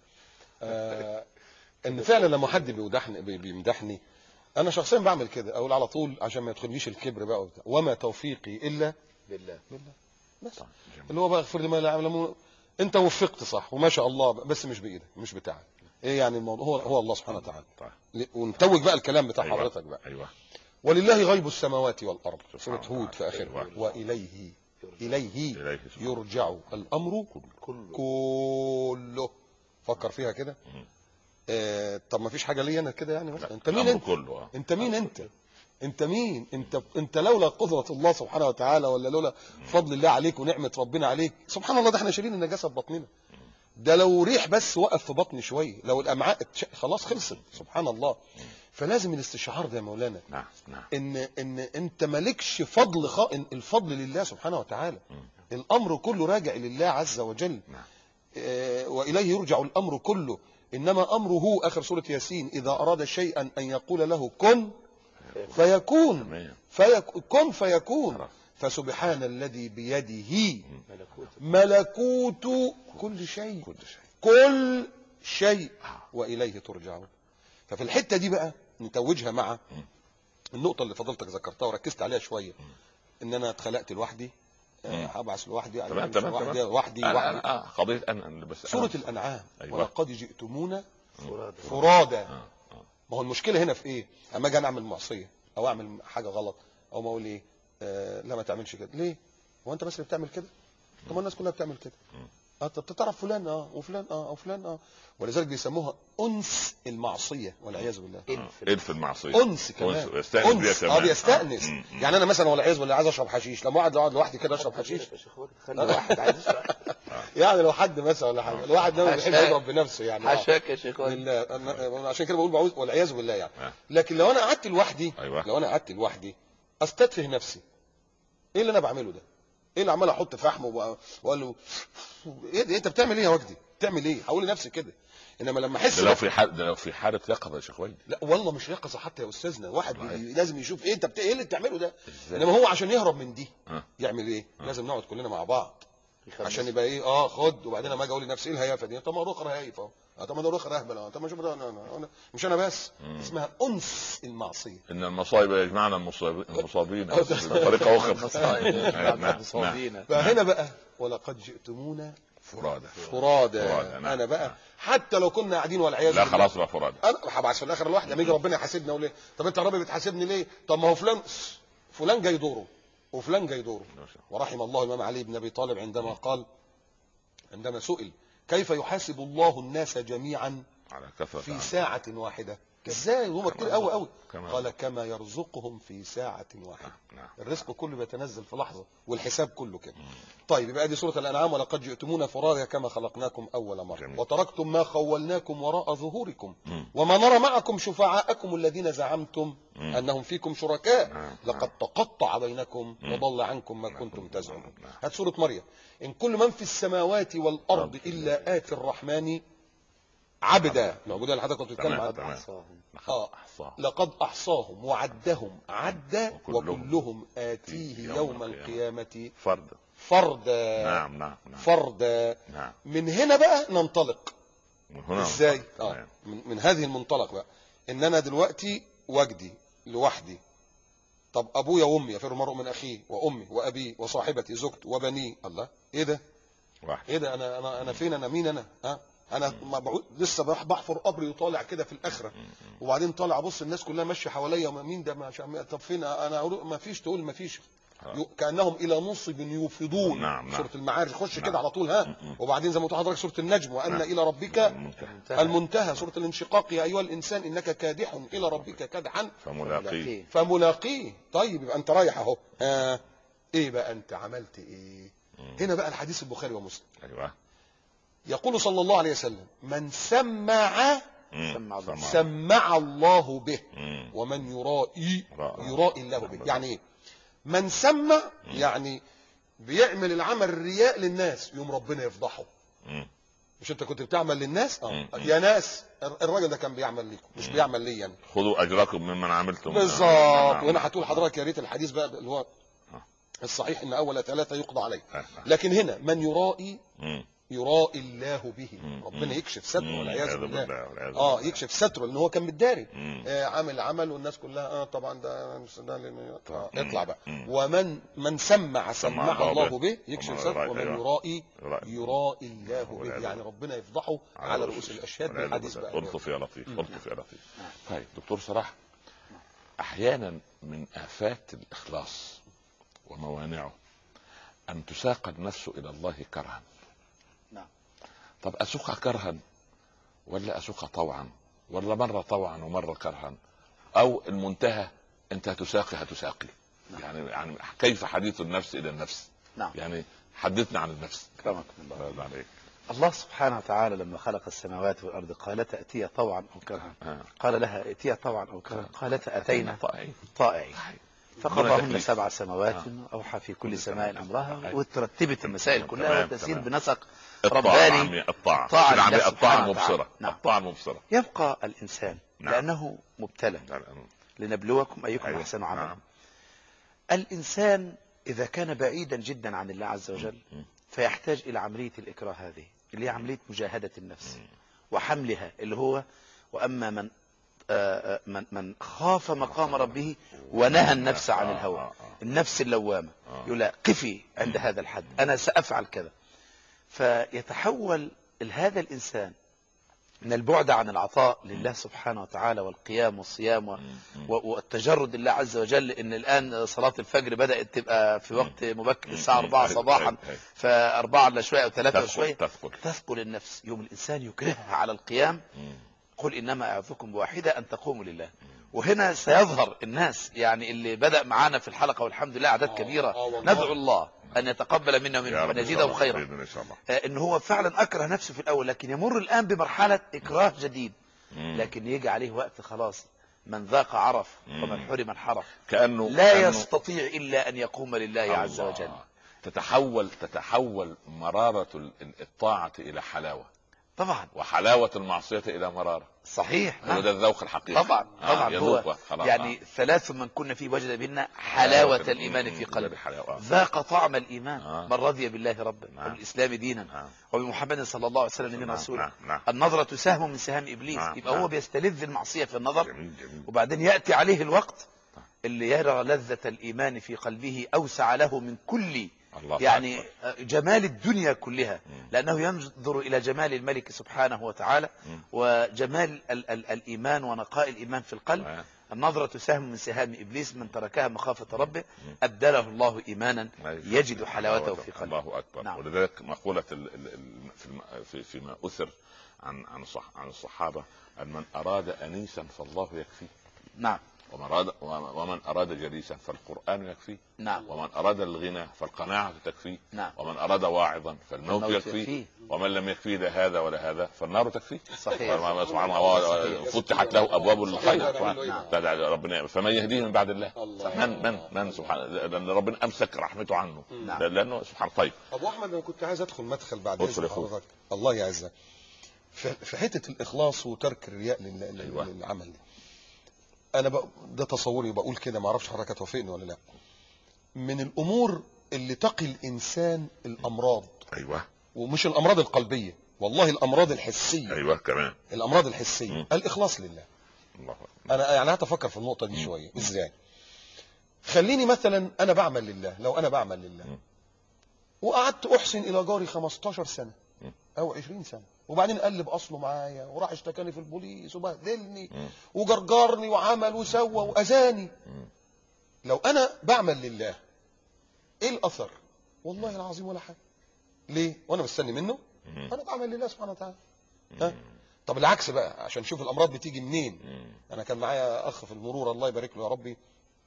آه إن فعلا لما حد بيمدحني بي- بيمدحني أنا شخصيا بعمل كده أقول على طول عشان ما يدخلنيش الكبر بقى وبتاع وما توفيقي إلا بالله بالله بس طيب، جميل. اللي هو بقى اغفر لي ما لا يعلمون أنت وفقت صح وما شاء الله بس مش بإيدك مش بتاعك إيه يعني الموضوع هو هو الله سبحانه وتعالى طيب ل- ونتوج بقى الكلام بتاع أيوة. حضرتك بقى ايوه ولله غيب السماوات والأرض سبحانه سورة هود في وتعالى. آخرها أيوة. وإليه إليه اليه سبحانه. يرجع الامر كله كله فكر فيها كده مم. آه طب ما فيش حاجه ليا انا كده يعني مثلا انت مين الامر انت كله آه. انت مين انت انت مين انت انت لولا قدره الله سبحانه وتعالى ولا لولا فضل الله عليك ونعمه ربنا عليك سبحان الله ده احنا شايلين النجاسه في بطننا ده لو ريح بس وقف في بطني شويه لو الامعاء اتش- خلاص خلصت سبحان الله فلازم الاستشعار ده يا مولانا نعم نعم ان ان انت مالكش فضل خ... إن الفضل لله سبحانه وتعالى الامر كله راجع لله عز وجل نعم. آه، واليه يرجع الامر كله انما امره اخر سوره ياسين اذا اراد شيئا ان يقول له كن فيكون تمام فيك... كن فيكون خلاص. فسبحان الذي بيده ملكوت ملكوت كل شيء كل شيء كل شيء واليه ترجعون ففي الحته دي بقى نتوجها مع النقطه اللي فضلتك ذكرتها وركزت عليها شويه ان انا اتخلقت لوحدي آه، هبعث لوحدي تمام أعمل تمام لوحدي تمام وحدي أنا- وحدي أنا- اه قضيه انا أنا بس سوره أنا- الانعام أيوة. ولقد جئتمونا فرادى فرادا آه، آه. ما هو المشكله هنا في ايه اما اجي انا اعمل معصيه او اعمل حاجه غلط او ما اقول ايه آه لا ما تعملش كده ليه هو انت بس اللي بتعمل كده طب ما الناس كلها بتعمل كده اه طب تعرف فلان اه وفلان اه وفلان اه ولذلك بيسموها انس المعصيه والعياذ بالله آه. الف المعصيه انس كمان أنس. يستأنس بيها انس اه كمان. بيستانس آه. م- م. يعني انا مثلا والعياذ بالله عايز اشرب حشيش لما اقعد اقعد لوحدي كده اشرب حشيش يا شيخ وائل، خلي واحد عايز يشرب يعني لو حد مثلا ولا حاجه الواحد ده بيحب حاشاك. يضرب بنفسه يعني آه. حاشاك يا شيخ وائل. بالله أنا- أنا عشان كده بقول بعوذ والعياذ بالله يعني آه. لكن لو انا قعدت لوحدي أيوة. لو انا قعدت لوحدي استتفه نفسي ايه اللي انا بعمله ده ايه اللي عمال احط فحم وب- واقول له ايه ده انت بتعمل ايه يا وجدي بتعمل ايه هقول لنفسي كده انما لما احس ده لو بقى- في حال ده لو في حاله يقظه يا شيخ ويلي لا والله مش يقظه حتى يا استاذنا واحد صحيح. بي- لازم يشوف ايه انت بت... ايه اللي بتعمله ده إزاي؟ انما هو عشان يهرب من دي آه. يعمل ايه لازم نقعد كلنا مع بعض يخمس. عشان يبقى ايه اه خد وبعدين لما اجي اقول لنفسي ايه الهيافه دي طب ما اروح هايف اهو آه، طب ما ده اروح اهبل اه طب ما شوف ده أنا أنا أنا مش انا بس اسمها انس المعصيه ان المصائب يجمعنا المصاب- المصابين بطريقه اخرى المصائب نعم، نعم، نعم. مصابين فهنا بقى ولقد جئتمونا فرادى فرادى فرادى، نعم. انا بقى حتى لو كنا قاعدين والعياذ لا بالله خلاص بقى فرادى انا هبعث في الاخر لوحدي لما يجي ربنا يحاسبنا وليه طب انت يا رب بتحاسبني ليه طب ما هو فلان فلان جاي دوره وفلان جاي دوره ما شاء ورحم الله الامام علي بن ابي طالب عندما قال عندما سئل كيف يحاسب الله الناس جميعا على كثرة في أعمال. ساعة واحدة ازاي هم كتير قوي قوي كما قال كما يرزقهم في ساعة واحدة نعم الرزق كله بيتنزل في لحظة والحساب كله كده طيب يبقى دي سورة الأنعام ولقد جئتمونا فرادى كما خلقناكم أول مرة جميل. وتركتم ما خولناكم وراء ظهوركم مم. وما نرى معكم شفعاءكم الذين زعمتم مم. أنهم فيكم شركاء نعم. لقد تقطع بينكم مم. وضل عنكم ما نعم. كنتم تزعمون نعم. هات سورة مريم إن كل من في السماوات والأرض نعم. إلا آتي الرحمن عبدا موجودة اللي حضرتك كنت بتتكلم تمام، عنها تمام. أحصاهم. آه. أحصاه لقد أحصاهم وعدهم عدا وكلهم وكلهم آتيه يوم يوم القيامة. القيامة فرد فردا نعم نعم نعم فردا نعم من هنا بقى ننطلق من هنا ازاي اه تمام. من, من هذه المنطلق بقى ان انا دلوقتي وجدي لوحدي طب ابويا وامي يفر المرء من اخيه وامي وابي وصاحبتي زوجتي وبني الله ايه ده واحد ايه ده انا انا انا فين انا مين انا ها انا مبعوث لسه بح- بحفر قبري وطالع كده في الاخره وبعدين طالع ابص الناس كلها ماشيه حواليا وما- مين ده ما شا- طب فين انا أقول- ما فيش تقول ما فيش آه. يو- كانهم الى نصب يوفضون نعم، نعم. سوره المعارج خش نعم. كده على طول ها م-م. وبعدين زي ما قلت لحضرتك سوره النجم وان نعم. الى ربك منتهى انتهى. المنتهى سوره الانشقاق يا ايها الانسان انك كادح الى ربك كدحا فملاقيه فملاقيه طيب يبقى انت رايح اهو ها ايه بقى انت عملت ايه هنا بقى الحديث البخاري ومسلم ايوه يقول صلى الله عليه وسلم من سمع مم. سمع الله. سمع. سمع الله به مم. ومن يرائي رائي. يرائي الله به يعني ايه من سمع يعني بيعمل العمل الرياء للناس يوم ربنا يفضحه مم. مش انت كنت بتعمل للناس اه مم. يا ناس الراجل ده كان بيعمل ليكم مش بيعمل لي انا خذوا اجركم ممن عملتم بالظبط نعم. وهنا هتقول حضرتك يا ريت الحديث بقى اللي هو آه. الصحيح ان اول ثلاثه يقضى عليه آه، آه. لكن هنا من يرائي مم. يرائي الله به مم. ربنا يكشف ستره مم. والعياذ والعياذ بالله بالله، والعياذ اه بالله. يكشف ستره لان هو كان متداري مم. آه عامل عمل والناس كلها اه طبعا ده مش ده لأن- آه مم. اطلع بقى مم. ومن من سمع سمع سمع الله الله به يكشف ومن ستره يرائي- ومن أيوة. يرائي يرائي. يرائي الله به والعياذ يعني بالله. ربنا يفضحه على رؤوس الاشهاد والعياذ بالحديث بالله. بقى الطف يا لطيف مم. الطف يا لطيف طيب دكتور صلاح احيانا من افات الاخلاص وموانعه ان تساق النفس الى الله كرها نعم. طب اسوق كرها ولا اسوق طوعا ولا مره طوعا ومره كرها او المنتهى انت هتساقي هتساقي يعني يعني كيف حديث النفس الى النفس نعم يعني حدثنا عن النفس كرمكم الله الله عليك الله سبحانه وتعالى لما خلق السماوات والأرض قالتا أتيا طوعا أو كرها آه. قال لها ائتيا طوعا أو كرها قالتا أتينا طيب. طائعين ربنا فقضاهن تكليف. سبع سماوات آه. أوحى في كل كل سماء سماء أمرها أمرها. وترتبت المسائل كلها تمام، وتسير تمام. بنسق الطاعة رباني عمي، الطاعة طاعة شيل عمي لله الطاعة سبحانه وتعالى. المبصرة نعم. الطاعة المبصرة يبقى الإنسان نعم. لأنه مبتلى نعم. لنبلوكم أيكم أيوة. أحسن عملا نعم. الإنسان إذا كان بعيدا جدا عن الله عز وجل مم. فيحتاج إلى عملية الإكراه هذه اللي هي عملية مجاهدة النفس وحملها اللي هو وأما من آه، آه، من من خاف مقام ربه ونهى النفس عن آه، الهوى آه، آه. النفس اللوامة آه. يقول لها قفي عند هذا الحد أنا سأفعل كذا فيتحول هذا الإنسان من البعد عن العطاء لله سبحانه وتعالى والقيام والصيام و- و- والتجرد لله عز وجل ان الان صلاة الفجر بدأت تبقى في وقت مبكر الساعة 4 أيوة، صباحا أيوة، أيوة. فأربعة الا شوية او ثلاثة تثقل وشوية تثقل تثقل النفس يوم الإنسان يكرهها على القيام مم. قل إنما أعظكم بواحدة أن تقوموا لله وهنا سيظهر الناس يعني اللي بدأ معانا في الحلقة والحمد لله أعداد آه، كبيرة آه والله. ندعو الله أن يتقبل منا يا ومنهم رب وأن إن شاء يزيده الله. خيرا بإذن إن شاء الله آه، ان هو فعلا اكره نفسه في الاول لكن يمر الان بمرحله اكراه جديد مم. لكن يجي عليه وقت خلاص من ذاق عرف مم. ومن حرم انحرف كأنه لا كأنه يستطيع الا ان يقوم لله عز الله. وجل تتحول تتحول مرارة ال- الطاعة إلى حلاوة طبعا وحلاوة المعصية إلى مرارة صحيح هو نعم. ده الذوق الحقيقي طبعا آه، طبعا يذوق هو خلاص يعني ثلاث من كنا فيه وجد بهن حلاوة الإيمان في قلبه حلاوة ذاق طعم الإيمان آه. من رضي بالله ربا نعم. وبالإسلام دينا نعم. وبمحمد صلى الله عليه وسلم نبينا نعم، رسولا نعم، نعم. النظرة سهم من سهام إبليس نعم، يبقى نعم. هو بيستلذ المعصية في النظر جميل جميل وبعدين يأتي عليه الوقت اللي يرى لذة الإيمان في قلبه أوسع له من كل الله يعني أكبر. جمال الدنيا كلها مم. لأنه ينظر إلى جمال الملك سبحانه وتعالى مم. وجمال ال ال الإيمان ونقاء الإيمان في القلب آه. النظرة سهم من سهام إبليس من تركها مخافة ربه أبدله الله إيمانا يجد حلاوته في قلبه الله اكبر نعم. ولذلك مقوله ال- ال- ال- في الم- في فيما اثر عن عن صح عن الصحابه ان من اراد انيسا فالله يكفيه نعم ومن اراد ومن اراد جليسا فالقران يكفيه نعم ومن اراد الغنى فالقناعه تكفيه نعم ومن اراد واعظا فالموت الموت يكفيه يكفيه. ومن لم يكفيه لا هذا ولا هذا فالنار تكفيه صحيح فما- سبحان الله فتحت له ابواب الخير صحيح. سبحان- نعم. فدع- ربنا فمن يهديه من بعد الله الله. من من من سبحان لان ربنا امسك رحمته عنه نعم. لانه سبحان طيب ابو احمد انا كنت عايز ادخل مدخل بعد ادخل إذن يا أخوي. حضرتك الله يعزك في في حته الاخلاص وترك الرياء لل- لل- أيوة. للعمل ده انا بق... ده تصوري بقول كده ما اعرفش حضرتك هتوافقني ولا لا من الامور اللي تقي الانسان الامراض ايوه ومش الامراض القلبيه والله الامراض الحسيه ايوه كمان الامراض الحسيه مم. الاخلاص لله الله أكبر. انا يعني هتفكر في النقطه دي شويه ازاي خليني مثلا انا بعمل لله لو انا بعمل لله مم. وقعدت احسن الى جاري 15 سنه مم. او 20 سنه وبعدين قلب اصله معايا وراح اشتكاني في البوليس وبهدلني مم. وجرجرني وعمل وسوى واذاني مم. لو انا بعمل لله ايه الاثر والله العظيم ولا حاجه ليه وانا مستني منه مم. انا بعمل لله سبحانه وتعالى ها طب العكس بقى عشان نشوف الامراض بتيجي منين مم. انا كان معايا اخ في المرور الله يبارك له يا ربي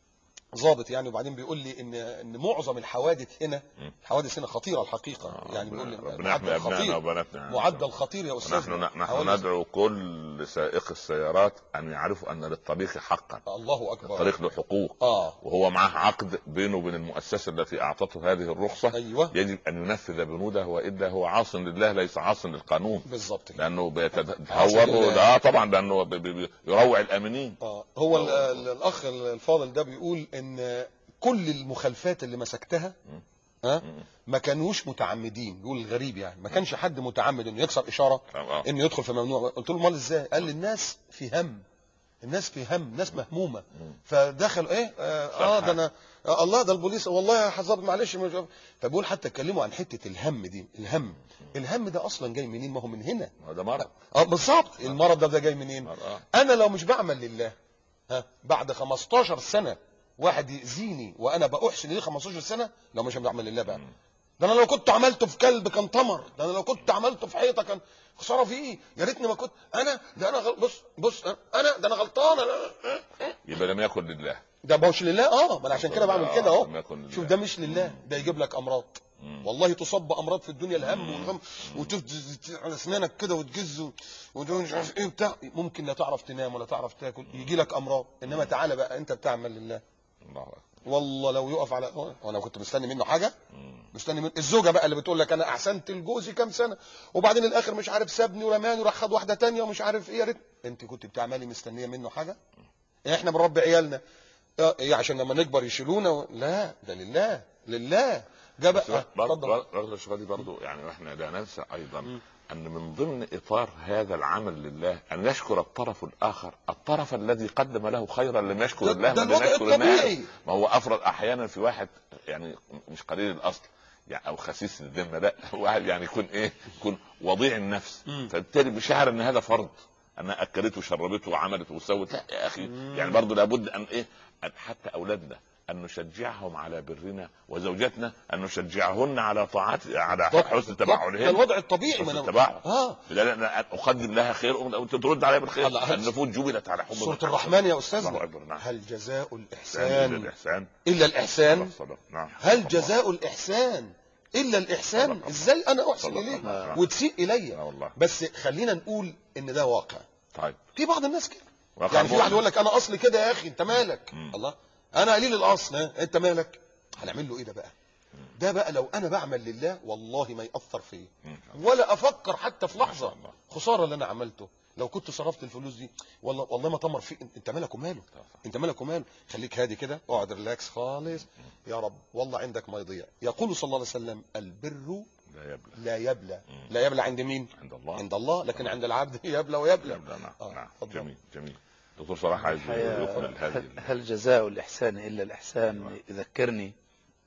ضابط يعني وبعدين بيقول لي ان ان معظم الحوادث هنا مم. الحوادث هنا خطيره الحقيقه آه، يعني بيقول لي ربنا يحمي معدل ابنائنا خطير وبناتنا معدل خطير يا استاذ نحن نحن حوادث- ندعو كل سائق السيارات ان يعرفوا ان للطريق حقا الله اكبر الطريق له حقوق اه وهو معه عقد بينه وبين المؤسسه التي اعطته هذه الرخصه ايوه يجب ان ينفذ بنوده والا هو عاص لله ليس عاص للقانون بالظبط كده لانه عاصي بيتهور لله. لا طبعا لانه بي- بي- بيروع الامنين اه هو ال- ال- الاخ الفاضل ده بيقول ان كل المخالفات اللي مسكتها مم. ها مم. ما كانوش متعمدين بيقول الغريب يعني ما كانش حد متعمد انه يكسر اشاره آه. انه يدخل في ممنوع قلت له امال ازاي قال لي الناس في هم الناس في هم ناس مهمومه مم. فدخل ايه اه, آه ده انا آه الله ده البوليس والله يا حضرتك معلش مش عارف. فبيقول حتى اتكلموا عن حته الهم دي الهم الهم ده اصلا جاي منين ما هو من هنا هذا مرض اه بالظبط المرض ده, ده جاي منين مرض. آه. انا لو مش بعمل لله ها بعد 15 سنه واحد يأذيني وانا باحسن ليه 15 سنه لو مش بعمل لله بقى مم. ده انا لو كنت عملته في كلب كان طمر ده انا لو كنت عملته في حيطه كان خساره فيه يا ريتني ما كنت انا ده انا غل... بص بص انا ده انا غلطان انا يبقى لم يكن لله ده مش لله اه ما انا عشان كده بعمل كده لم اهو يكن لله. شوف ده مش لله ده يجيب لك امراض مم. والله تصب امراض في الدنيا الهم والغم وتفضل على اسنانك كده وتجز و- وتقول مش عارف ايه بتاع ممكن لا تعرف تنام ولا تعرف تاكل يجي لك امراض انما تعالى بقى انت بتعمل لله الله اكبر والله لو يقف على وانا كنت مستني منه حاجه مم. مستني من الزوجه بقى اللي بتقول لك انا احسنت لجوزي كام سنه وبعدين الاخر مش عارف سابني ورماني وراح خد واحده تانية ومش عارف ايه يا ريت انت كنت بتعملي مستنيه منه حاجه احنا بنربي عيالنا اه، ايه عشان لما نكبر يشيلونا و... لا ده لله لله ده بس بقى برضه اتفضل برضه الشغل دي برضه يعني واحنا لا ننسى ايضا مم. ان من ضمن اطار هذا العمل لله ان يشكر الطرف الاخر الطرف الذي قدم له خيرا لم يشكر ده- الله ده ما لم الوضع يشكر الطبيعي. الناس ما هو افرض احيانا في واحد يعني مش قليل الاصل يعني او خسيس الذمه لا واحد يعني يكون ايه يكون وضيع النفس مم. فبالتالي بيشعر ان هذا فرض انها اكلته وشربته وعملت وسوت لا يا اخي يعني برضه لابد ان ايه أن حتى اولادنا ان نشجعهم على برنا وزوجاتنا ان نشجعهن على طاعات على حسن ده تبعلهن الوضع الطبيعي ما حسن أنا- التبعل اه لا لا أن اقدم لها خير وانت ترد عليها بالخير الله، هل- النفوس جبلت على حب سوره الرحمن يا استاذنا الله اكبر نعم هل جزاء الإحسان الاحسان الاحسان الا الاحسان الصدق نعم هل جزاء الاحسان الا الاحسان صدق. ازاي انا احسن صدق. اليك نعم. وتسيء لا الي والله بس خلينا نقول ان ده واقع طيب في بعض الناس كده وقع يعني في واحد مؤمن. يقول لك انا اصلي كده يا اخي انت مالك مم. الله انا قليل الاصل ها انت مالك هنعمل له ايه ده بقى ده بقى لو انا بعمل لله والله ما ياثر فيا مم. ولا افكر حتى في ما لحظه شاء الله. خساره اللي انا عملته لو كنت صرفت الفلوس دي والله والله ما تمر فيه انت مالك وماله انت مالك وماله خليك هادي كده اقعد ريلاكس خالص يا رب والله عندك ما يضيع يقول صلى الله عليه وسلم البر لا يبلى لا يبلى مم. لا يبلى عند مين عند الله عند الله لكن عند العبد يبلى ويبلى يبلى نعم آه، نعم اتفضل. جميل جميل دكتور صلاح عايز الحقيقة يدخل هذه هل- هل جزاء الإحسان إلا الإحسان يذكرني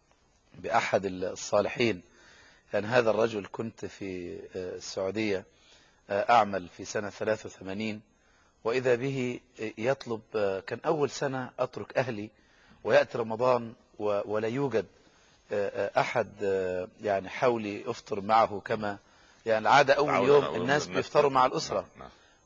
بأحد الصالحين يعني هذا الرجل كنت في آه، السعودية آه، أعمل في سنة 83 وإذا به يطلب آه، كان أول سنة أترك أهلي ويأتي رمضان و- ولا يوجد آه، آه، أحد آه، يعني حولي أفطر معه كما يعني العادة أول تعود- يوم أول الناس الناس بيفطروا مع نعم، الأسرة نعم.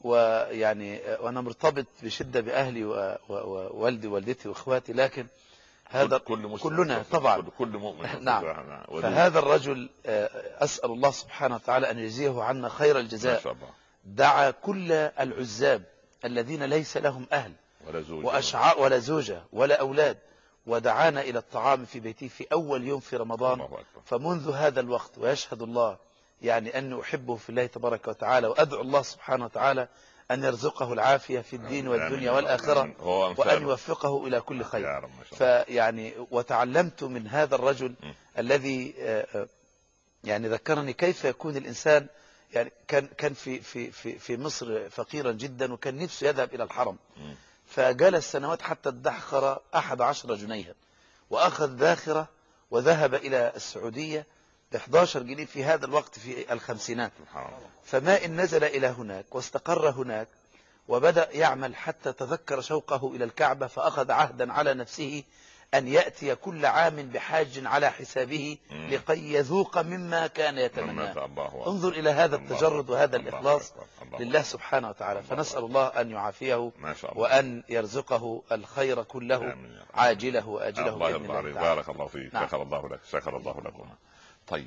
ويعني وأنا مرتبط بشدة بأهلي و- و- ووالدي ووالدتي وإخواتي لكن هذا كل مسلم كلنا طبعا. كل, كل مؤمن نعم. ودود. فهذا الرجل آه، أسأل الله سبحانه وتعالى أن يجزيه عنا خير ما الجزاء شاء الله دعا كل العزاب الذين ليس لهم أهل ولا زوج وأشعاء ولا زوجة ولا أولاد ودعانا إلى الطعام في بيته في أول يوم في رمضان الله اكبر فمنذ هذا الوقت ويشهد الله يعني أني أحبه في الله تبارك وتعالى وأدعو الله سبحانه وتعالى أن يرزقه العافية في الدين والدنيا آمين. والآخرة آمين. هو وأن أمثاله. يوفقه إلى كل خير يا رب ما شاء الله فيعني وتعلمت من هذا الرجل م. الذي آه، آه، يعني ذكرني كيف يكون الإنسان يعني كان كان في في في في مصر فقيرا جدا وكان نفسه يذهب إلى الحرم م. فجلس سنوات حتى ادخر أحد عشر جنيها وأخذ ذاخرة وذهب إلى السعودية ب 11 جنيه في هذا الوقت في الخمسينات سبحان الله فما إن نزل إلى هناك واستقر هناك وبدأ يعمل حتى تذكر شوقه إلى الكعبة فأخذ عهدا على نفسه أن يأتي كل عام بحاج على حسابه مم. لكي يذوق مما كان ما يتمناه شاء الله أكبر. انظر إلى هذا الله التجرد أكبر. وهذا الله الإخلاص أكبر. الله لله أكبر. سبحانه وتعالى الله فنسأل أكبر. الله أن يعافيه ما شاء الله وأن يرزقه الخير كله آمين يا رب. عاجله وآجله الله بإذن يرضى الله عليك تعالى بارك الله فيك نعم. شكر الله لك شكر الله لكم طيب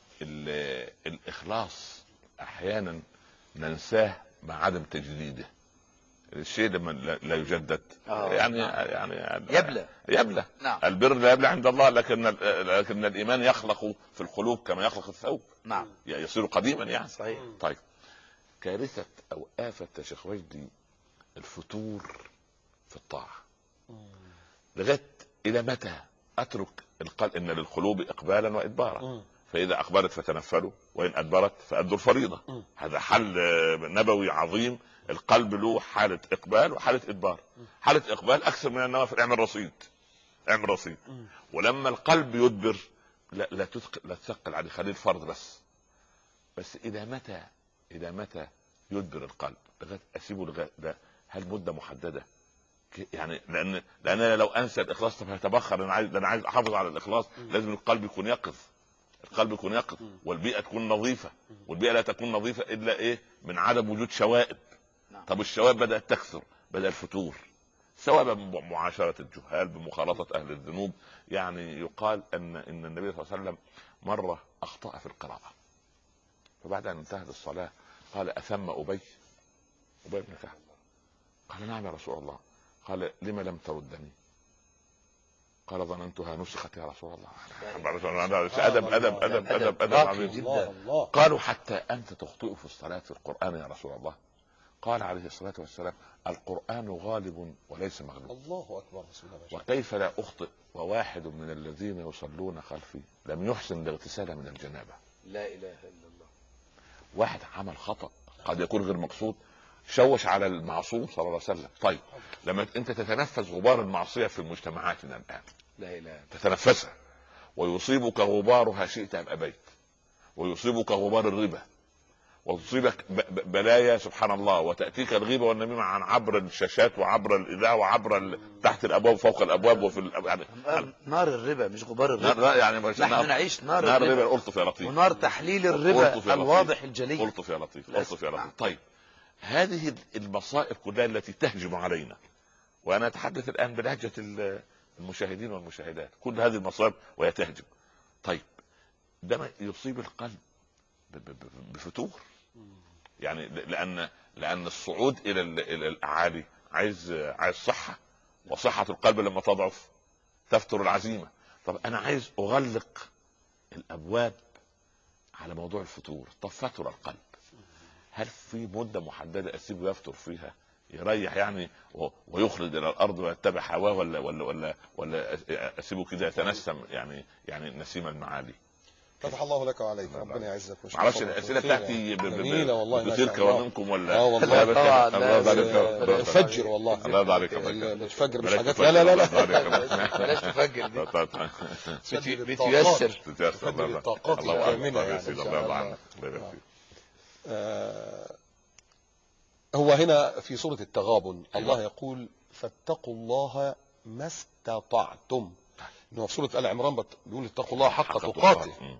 ال- الاخلاص احيانا ننساه مع عدم تجديده الشيء لما لا لا يجدد آه، يعني نعم. يعني يبلى يبلى نعم البر لا يبلى عند الله لكن لكن الايمان يخلق في القلوب كما يخلق الثوب نعم يصير قديما يعني صحيح طيب كارثه او افه يا شيخ وجدي الفتور في الطاعه لغايه الى متى اترك القلب ان للقلوب اقبالا وادبارا مم. فاذا اقبلت فتنفلوا وان ادبرت فادوا الفريضه مم. هذا حل آه، نبوي عظيم القلب له حاله اقبال وحاله ادبار حاله اقبال اكثر من النوافل اعمل رصيد اعمل رصيد مم. ولما القلب يدبر لا لا تثقل لا تثقل عليه خليه الفرض بس بس الى متى الى متى يدبر القلب لغايه اسيبه لغايه ده هل مده محدده ك- يعني لان لان انا لو انسى الاخلاص طب هيتبخر انا عايز ده انا عايز احافظ على الاخلاص مم. لازم القلب يكون يقظ القلب يكون يقظ مم. والبيئه تكون نظيفه مم. والبيئه لا تكون نظيفه الا ايه من عدم وجود شوائب نعم. طب الشوائب بدات تكثر بدا الفتور سواء بمعاشره الجهال بمخالطه اهل الذنوب يعني يقال ان ان النبي صلى الله عليه وسلم مره اخطا في القراءه فبعد ان انتهت الصلاه قال اثم ابي ابي بن كعب قال نعم يا رسول الله قال لم لم تردني قال ظننتها نسخت يا رسول الله ادب ادب ادب ادب ادب, أدب راقي عظيم جدا. الله الله قالوا حتى انت تخطئ في الصلاه في القران يا رسول الله قال عليه الصلاه والسلام القران غالب وليس مغلوب الله اكبر بسم الله ما شاء الله وكيف لا اخطئ وواحد من الذين يصلون خلفي لم يحسن الاغتسال من الجنابه لا إله إلا الله واحد عمل خطا قد يكون غير مقصود شوش على المعصوم صلى الله عليه وسلم طيب لما انت تتنفس غبار المعصيه في مجتمعاتنا الان لا إله إلا تتنفسها ويصيبك غبارها شئت ام ابيت ويصيبك غبار الربا وتصيبك ب- ب- بلايا سبحان الله وتاتيك الغيبه والنميمه عن عبر الشاشات وعبر الاذاعه وعبر ال... تحت الابواب فوق الابواب وفي ال... يعني الله نار الربا مش غبار لا, الربا لا يعني مش نحن نار, نعيش نار, نار الربا الربا الطف يا لطيف ونار تحليل قلت الربا في الواضح الجلي الطف يا لطيف للأسف. الطف يا لطيف نعم. طيب هذه المصائب كلها التي تهجم علينا وانا اتحدث الان بلهجه ال- المشاهدين والمشاهدات كل هذه المصائب وهي تهجم طيب ده ما يصيب القلب ب- ب- ب- بفتور يعني ل- لان لان الصعود الى ال- الى الاعالي عايز عايز صحه وصحه القلب لما تضعف تفتر العزيمه طب انا عايز اغلق الابواب على موضوع الفتور طب فتر القلب هل في مده محدده اسيبه يفتر فيها يريح يعني و- ويخلد الى الارض ويتبع هواه ولا ولا ولا ولا اسيبه كده يتنسم يعني يعني نسيم المعالي فتح الله لك وعليك الله ربنا يبارك. يعزك ويشفيك معرفش ويبارك الاسئله فيك. بتاعتي ب- ب- ب- جميله والله ما بتثير شاء الله. كوانمكم ولا اه والله. لا، طبعا، الله لا، يبارك لا، فيك. لا، الله لا، بتفجر والله الله يبارك فيك. ال- بتفجر مش بلاش حاجات تفجر. لا لا لا الله لا يبارك فيك. بلاش تفجر دي تفجر بت- الطاقات. بتيسر تتيسر. تفجر الله- الطاقات الله الكامنة أكبر يا يعني سيدي إن الله شاء يرضى الله. عنك الله يبارك فيك. آه، هو هنا في سورة التغابن الله يقول فاتقوا الله ما استطعتم إنه في سورة آل عمران بت- بيقول اتقوا الله حق تقاته مم.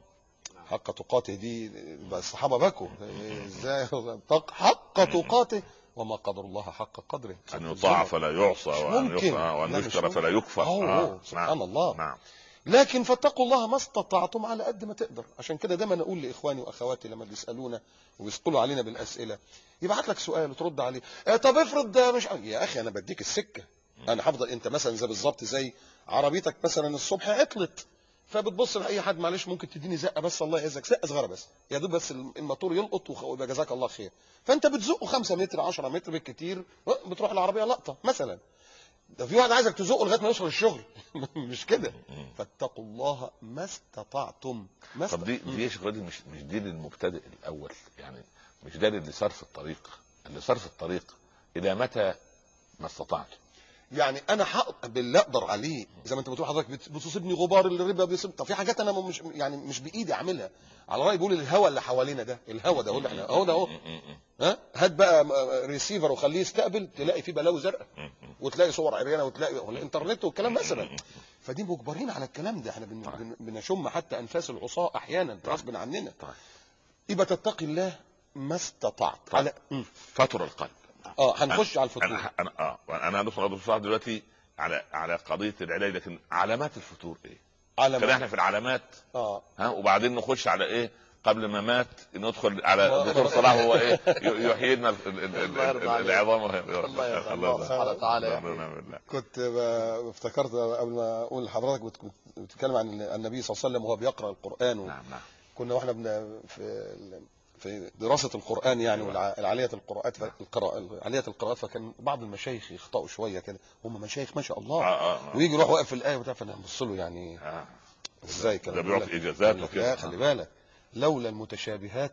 حق تقاته دي بقى الصحابة بكوا ازاي تق- حق تقاته وما قدر الله حق قدره ان يطاع فلا يعصى مش وان ممكن. يطاع وان لا، مش يشكر ممكن. فلا يكفر أوه، آه، أوه، سبحان نعم. الله. نعم لكن فاتقوا الله ما استطعتم على قد ما تقدر عشان كده دايما اقول لاخواني واخواتي لما بيسالونا وبيسقلوا علينا بالاسئله يبعت لك سؤال وترد عليه آه طب افرض ده مش يا اخي انا بديك السكه انا هفضل انت مثلا زي بالظبط زي عربيتك مثلا الصبح عطلت فبتبص لاي حد معلش ممكن تديني زقه بس الله يعزك زقه صغيره بس يا دوب بس الموتور يلقط وخ- ويبقى جزاك الله خير فانت بتزقه 5 متر 10 متر بالكتير بتروح العربيه لقطه مثلا ده في واحد عايزك تزقه لغايه ما يوصل الشغل مش كده فاتقوا الله ما استطعتم ما طب دي دي يا شيخ راجل مش مش دي للمبتدئ الاول يعني مش ده لصرف الطريق لصرف الطريق الى متى ما استطعت يعني انا حق باللي اقدر عليه زي ما انت بتقول حضرتك بت- بتصيبني غبار الربا بيصيب طب في حاجات انا مش يعني مش بايدي اعملها على راي بيقول الهوا اللي حوالينا ده الهوا ده هو اللي احنا اهو ده اهو ها هات بقى م- ريسيفر وخليه يستقبل تلاقي فيه بلاوي زرقاء وتلاقي صور عريانه وتلاقي والانترنت والكلام مثلا فدي مجبرين على الكلام ده احنا بن... بن... بنشم حتى انفاس العصاة احيانا غصب عننا طيب. يبقى تتقي الله ما استطعت طيب. على مم. فطر القلب اه هنخش على الفطور انا انا اه انا هندخل على الفطور دلوقتي على على قضيه العلاج لكن علامات الفطور ايه؟ على كده ما... احنا في العلامات اه ها وبعدين نخش على ايه؟ قبل ما مات ندخل على الله- الدكتور صلاح هو ايه؟ ي- يحيي لنا ال- ال- ال- الله يرضى ال- عليك. العظام الله يرضى الله الله سبحانه وتعالى يا الله ينعم بالله. كنت ب- افتكرت قبل ما اقول لحضرتك بت- كنت بتتكلم عن النبي صلى الله عليه وسلم وهو بيقرا القران و... نعم نعم كنا واحنا بن... في ال- في دراسه القران يعني والعاليه القراءات ف... القراء... عاليه القراءات فكان بعض المشايخ يخطئوا شويه كده هم مشايخ ما شاء الله آه، آه، آه. ويجي يروح واقف في الايه وبتاع فانا ابص له يعني آه. ازاي كده ده بيعطي اجازات لا وكده خلي بالك لولا المتشابهات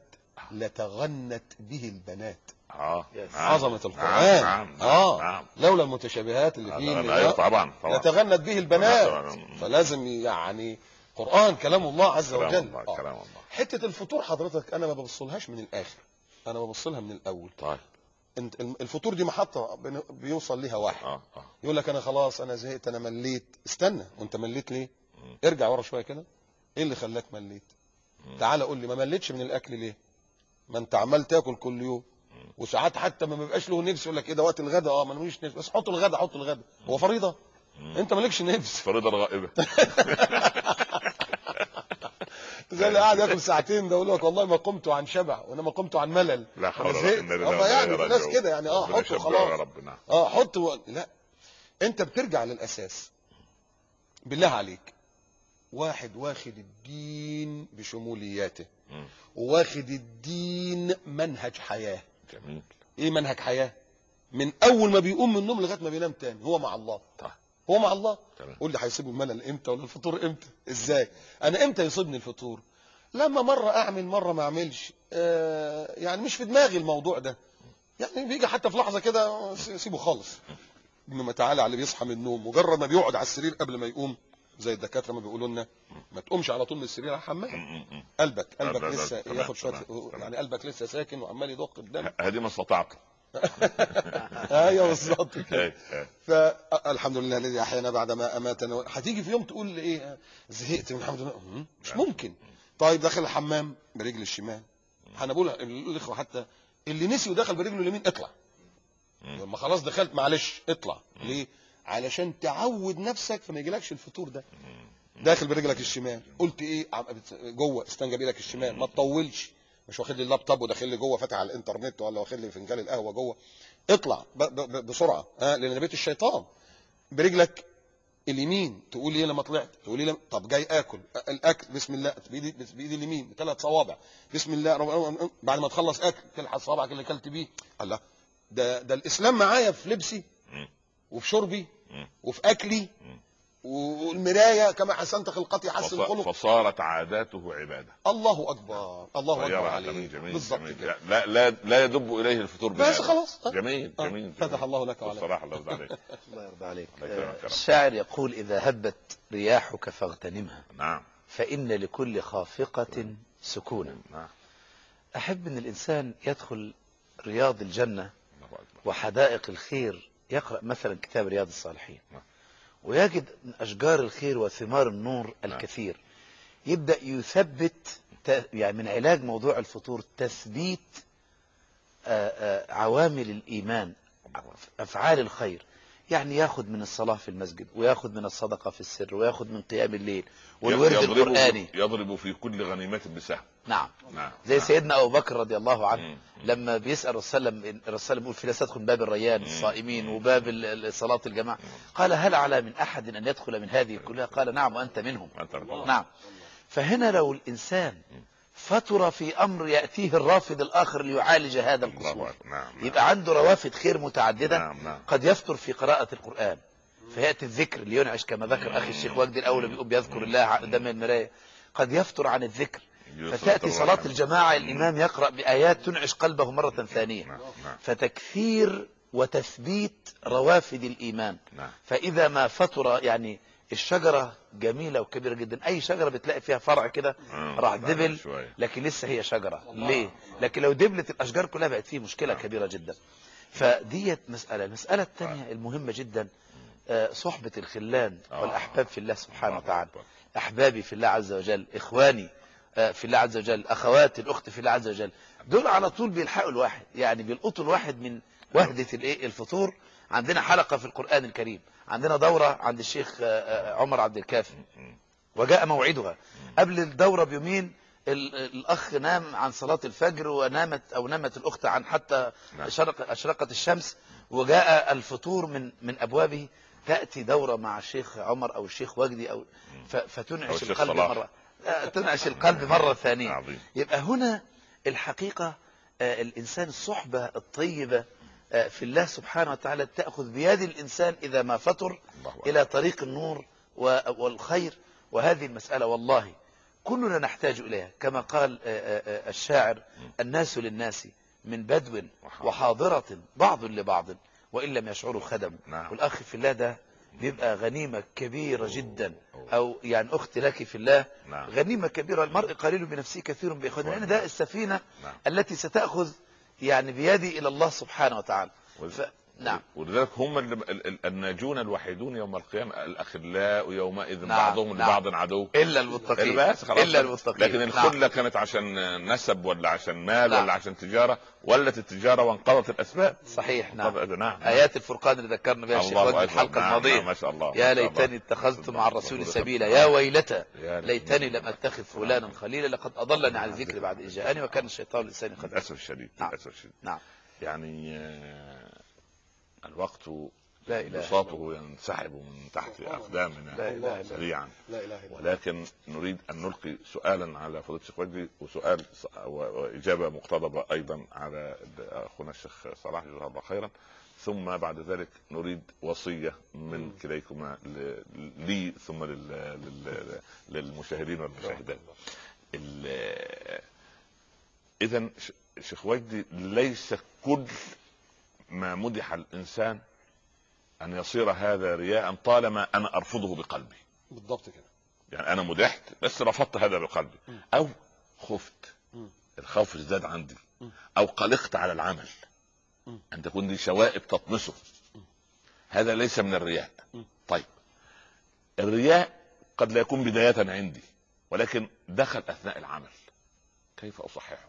لتغنت به البنات اه يس. نعم. عظمه القران نعم نعم اه نعم لولا المتشابهات اللي نعم. فيه لا، لا، طبعا طبعا لتغنت به البنات طبعاً. فلازم يعني قرآن كلام الله عز كلام وجل الله آه. كلام الله حتة الفطور حضرتك أنا ما ببصلهاش من الآخر أنا ببصلها من الأول طيب انت الفطور دي محطة بن- بيوصل ليها واحد اه اه يقول لك أنا خلاص أنا زهقت أنا مليت استنى وأنت مليت ليه؟ ارجع ورا شوية كده إيه اللي خلاك مليت؟ تعالى قول لي ما مليتش من الأكل ليه؟ ما أنت عمال تاكل كل يوم وساعات حتى ما بيبقاش له نفس يقول لك ايه ده وقت الغداء اه ما انا ماليش نفس بس حط الغداء حط الغداء هو فريضه انت مالكش نفس فريضه الغائبه زي اللي قاعد ياكل ساعتين ده يقول لك والله ما قمت عن شبع وانا ما قمت عن ملل لا حول أنا ولا زهقت. قوه الا آه، بالله يعني يا في ناس رجل. كده يعني اه ربنا حط يشبعه وخلاص يا رب نعم اه حط و... لا انت بترجع للاساس بالله عليك واحد واخد الدين بشمولياته مم. واخد الدين منهج حياه جميل ايه منهج حياه من اول ما بيقوم من النوم لغايه ما بينام تاني هو مع الله طيب هو مع الله تمام قول لي هيصيبه الملل امتى ولا الفطور امتى ازاي انا امتى يصيبني الفطور لما مره اعمل مره ما اعملش آه يعني مش في دماغي الموضوع ده يعني بيجي حتى في لحظه كده س- سيبه خالص انما تعالى على اللي بيصحى من النوم مجرد ما بيقعد على السرير قبل ما يقوم زي الدكاتره ما بيقولوا لنا ما تقومش على طول من السرير على الحمام م- م- م. قلبك لا، قلبك لا، لا، لسه تمام، ياخد شويه تمام، تمام. يعني قلبك لسه ساكن وعمال يضخ الدم هذه ما استطعت ايوه بالظبط كده إيه، إيه. فالحمد لله الذي احيانا بعد ما اماتنا هتيجي في يوم تقول لي ايه زهقت من الحمد لله مم، مش ممكن طيب داخل الحمام برجل الشمال انا بقول الاخوه حتى اللي نسي ودخل برجله اليمين اطلع لما خلاص دخلت معلش اطلع ليه علشان تعود نفسك فما يجيلكش الفطور ده داخل برجلك الشمال قلت ايه عم- جوه استنجى بايدك الشمال ما تطولش مش واخد لي اللابتوب وداخل لي جوه فاتح على الانترنت ولا واخد لي فنجان القهوه جوه اطلع ب ب ب بسرعه ها لان بيت الشيطان برجلك اليمين تقول لي لما طلعت تقول لي لما... طب جاي اكل أ- الاكل بسم الله بايدي بس- بايدي اليمين بثلاث صوابع بسم الله رب... بعد ما تخلص اكل تلحس صوابعك اللي اكلت بيه الله ده ده الاسلام معايا في لبسي مم. وفي شربي مم. وفي اكلي والمرايه كما حسنت خلقتي حسن فص- خلق فصارت عاداته عباده الله اكبر الله اكبر غيرها جميل عليك جميل, بالظبط جميل. كده لا لا لا يدب اليه الفطور بس بهذا. خلاص آه. جميل آه. جميل فتح الله لك وعليك الصراحه الله يرضى عليك الله يرضى عليك الله يكرمك يا رب. الشاعر يقول إذا هبت رياحك فاغتنمها نعم فإن لكل خافقة سكونا نعم أحب أن الإنسان يدخل رياض الجنة الله اكبر وحدائق الخير يقرأ مثلا كتاب رياض الصالحين نعم. ويجد من أشجار الخير وثمار النور الكثير يبدأ يثبت ت- يعني من علاج موضوع الفطور تثبيت آه، آه، عوامل الإيمان أفعال الخير يعني ياخد من الصلاة في المسجد وياخد من الصدقة في السر وياخد من قيام الليل والورد يضرب- القرآني يضرب في كل غنيمه بسهم نعم نعم زي نعم. سيدنا أبو بكر رضي الله عنه مم. لما بيسأل الرسول صلى الله عليه وسلم الرسول صلى الله عليه وسلم يقول في ناس تدخل من باب الريان مم. الصائمين مم. وباب ال- ال- صلاة الجماعة قال هل على من أحد أن يدخل من هذه كلها قال نعم وأنت منهم أنت الله. نعم فهنا لو الإنسان فطر في أمر يأتيه الرافض الآخر ليعالج هذا الله القصور أكبر. نعم نعم. يبقى عنده روافد خير متعددة نعم نعم قد يفطر في قراءة القرآن فيأتي الذكر لينعش كما ذكر أخي الشيخ وجدي الأول بيقول بيذكر الله قدام المراية قد يفطر عن الذكر فتأتي صلاة الجماعة الإمام يقرأ بآيات تنعش قلبه مرة ثانية نعم نعم فتكثير وتثبيت روافد الإيمان نعم فإذا ما فطر يعني الشجرة جميلة وكبيرة جدا أي شجرة بتلاقي فيها فرع كده آه، راح بعد دبل شوية. لكن لسه هي شجرة ليه لكن لو دبلت الأشجار كلها بقت فيه مشكلة كبيرة جدا فديت مسألة المسألة الثانية المهمة جدا آه، صحبة الخلان آه. والأحباب في الله سبحانه الله وتعالى أكبر. أحبابي في الله عز وجل إخواني آه، في الله عز وجل أخواتي الأخت في الله عز وجل دول على طول بيلحقوا الواحد يعني بيلقطوا الواحد من وهدة الإيه الفطور عندنا حلقة في القرآن الكريم عندنا دورة عند الشيخ آه، آه، عمر عبد الكافي مم. وجاء موعدها قبل الدورة بيومين ال- الأخ نام عن صلاة الفجر ونامت أو نامت الأخت عن حتى نعم. شرق أشرقت الشمس وجاء الفطور من من أبوابه تأتي دورة مع الشيخ عمر أو الشيخ وجدي أو ف- أو فتنعش الشيخ القلب صلاح. مرة آه، تنعش القلب مرة ثانية عظيم يبقى هنا الحقيقة آه، الإنسان الصحبة الطيبة آه، في الله سبحانه وتعالى تأخذ بيد الإنسان إذا ما فطر الله أكبر. إلى طريق النور و- والخير وهذه المسألة والله كلنا نحتاج إليها كما قال آه، آه، آه، الشاعر الناس للناس من بدو وحاضر. وحاضرة بعض لبعض وإن لم يشعروا خدموا نعم. والأخ في الله ده بيبقى غنيمة كبيرة جدا أوه. أو يعني أخت لك في الله نعم غنيمة كبيرة المرء قليل بنفسه كثير بإخوانه لأن ده السفينة نعم التي ستأخذ يعني بيدي إلى الله سبحانه وتعالى وال- ف... نعم ولذلك هم ال- ال- ال- الناجون الوحيدون يوم القيامة الأخلاء يومئذ نعم، بعضهم نعم. لبعض عدو إلا المتقين بس خلاص إلا المتقين لكن نعم. الخلة كانت عشان نسب ولا عشان مال نعم. ولا عشان تجارة ولت التجارة وانقضت الأسباب صحيح نعم انقضت- نعم آيات الفرقان اللي ذكرنا بها الشيخ الله وجه أكبر. الحلقة نعم، الماضية نعم، ما شاء الله يا ما شاء الله. ليتني اتخذت مع الرسول الله. سبيلا يا ويلتى يا ليتني لم اتخذ فلانا خليلا لقد اضلني عن الذكر بعد إذ جاءني وكان الشيطان الانسان قد للأسف الشديد نعم. للأسف الشديد نعم يعني آه، الوقت لا إله إلا بساطه ينسحب من تحت لا أقدامنا إله إلا الله. سريعا لا اله الا الله ولكن نريد ان نلقي سؤالا على فضيله الشيخ وجدي وسؤال ص- و- واجابه مقتضبه ايضا على اخونا الشيخ صلاح جزاه الله خيرا ثم بعد ذلك نريد وصيه من كليكما ل- لي ثم لل- لل- للمشاهدين والمشاهدات اذا شيخ وجدي ليس كل ما مدح الانسان ان يصير هذا رياء طالما انا ارفضه بقلبي بالضبط كده يعني انا مدحت بس رفضت هذا بقلبي مم. او خفت مم. الخوف ازداد عندي مم. او قلقت على العمل مم. ان تكون دي شوائب تطمسه هذا ليس من الرياء مم. طيب الرياء قد لا يكون بداية عندي ولكن دخل اثناء العمل كيف اصححه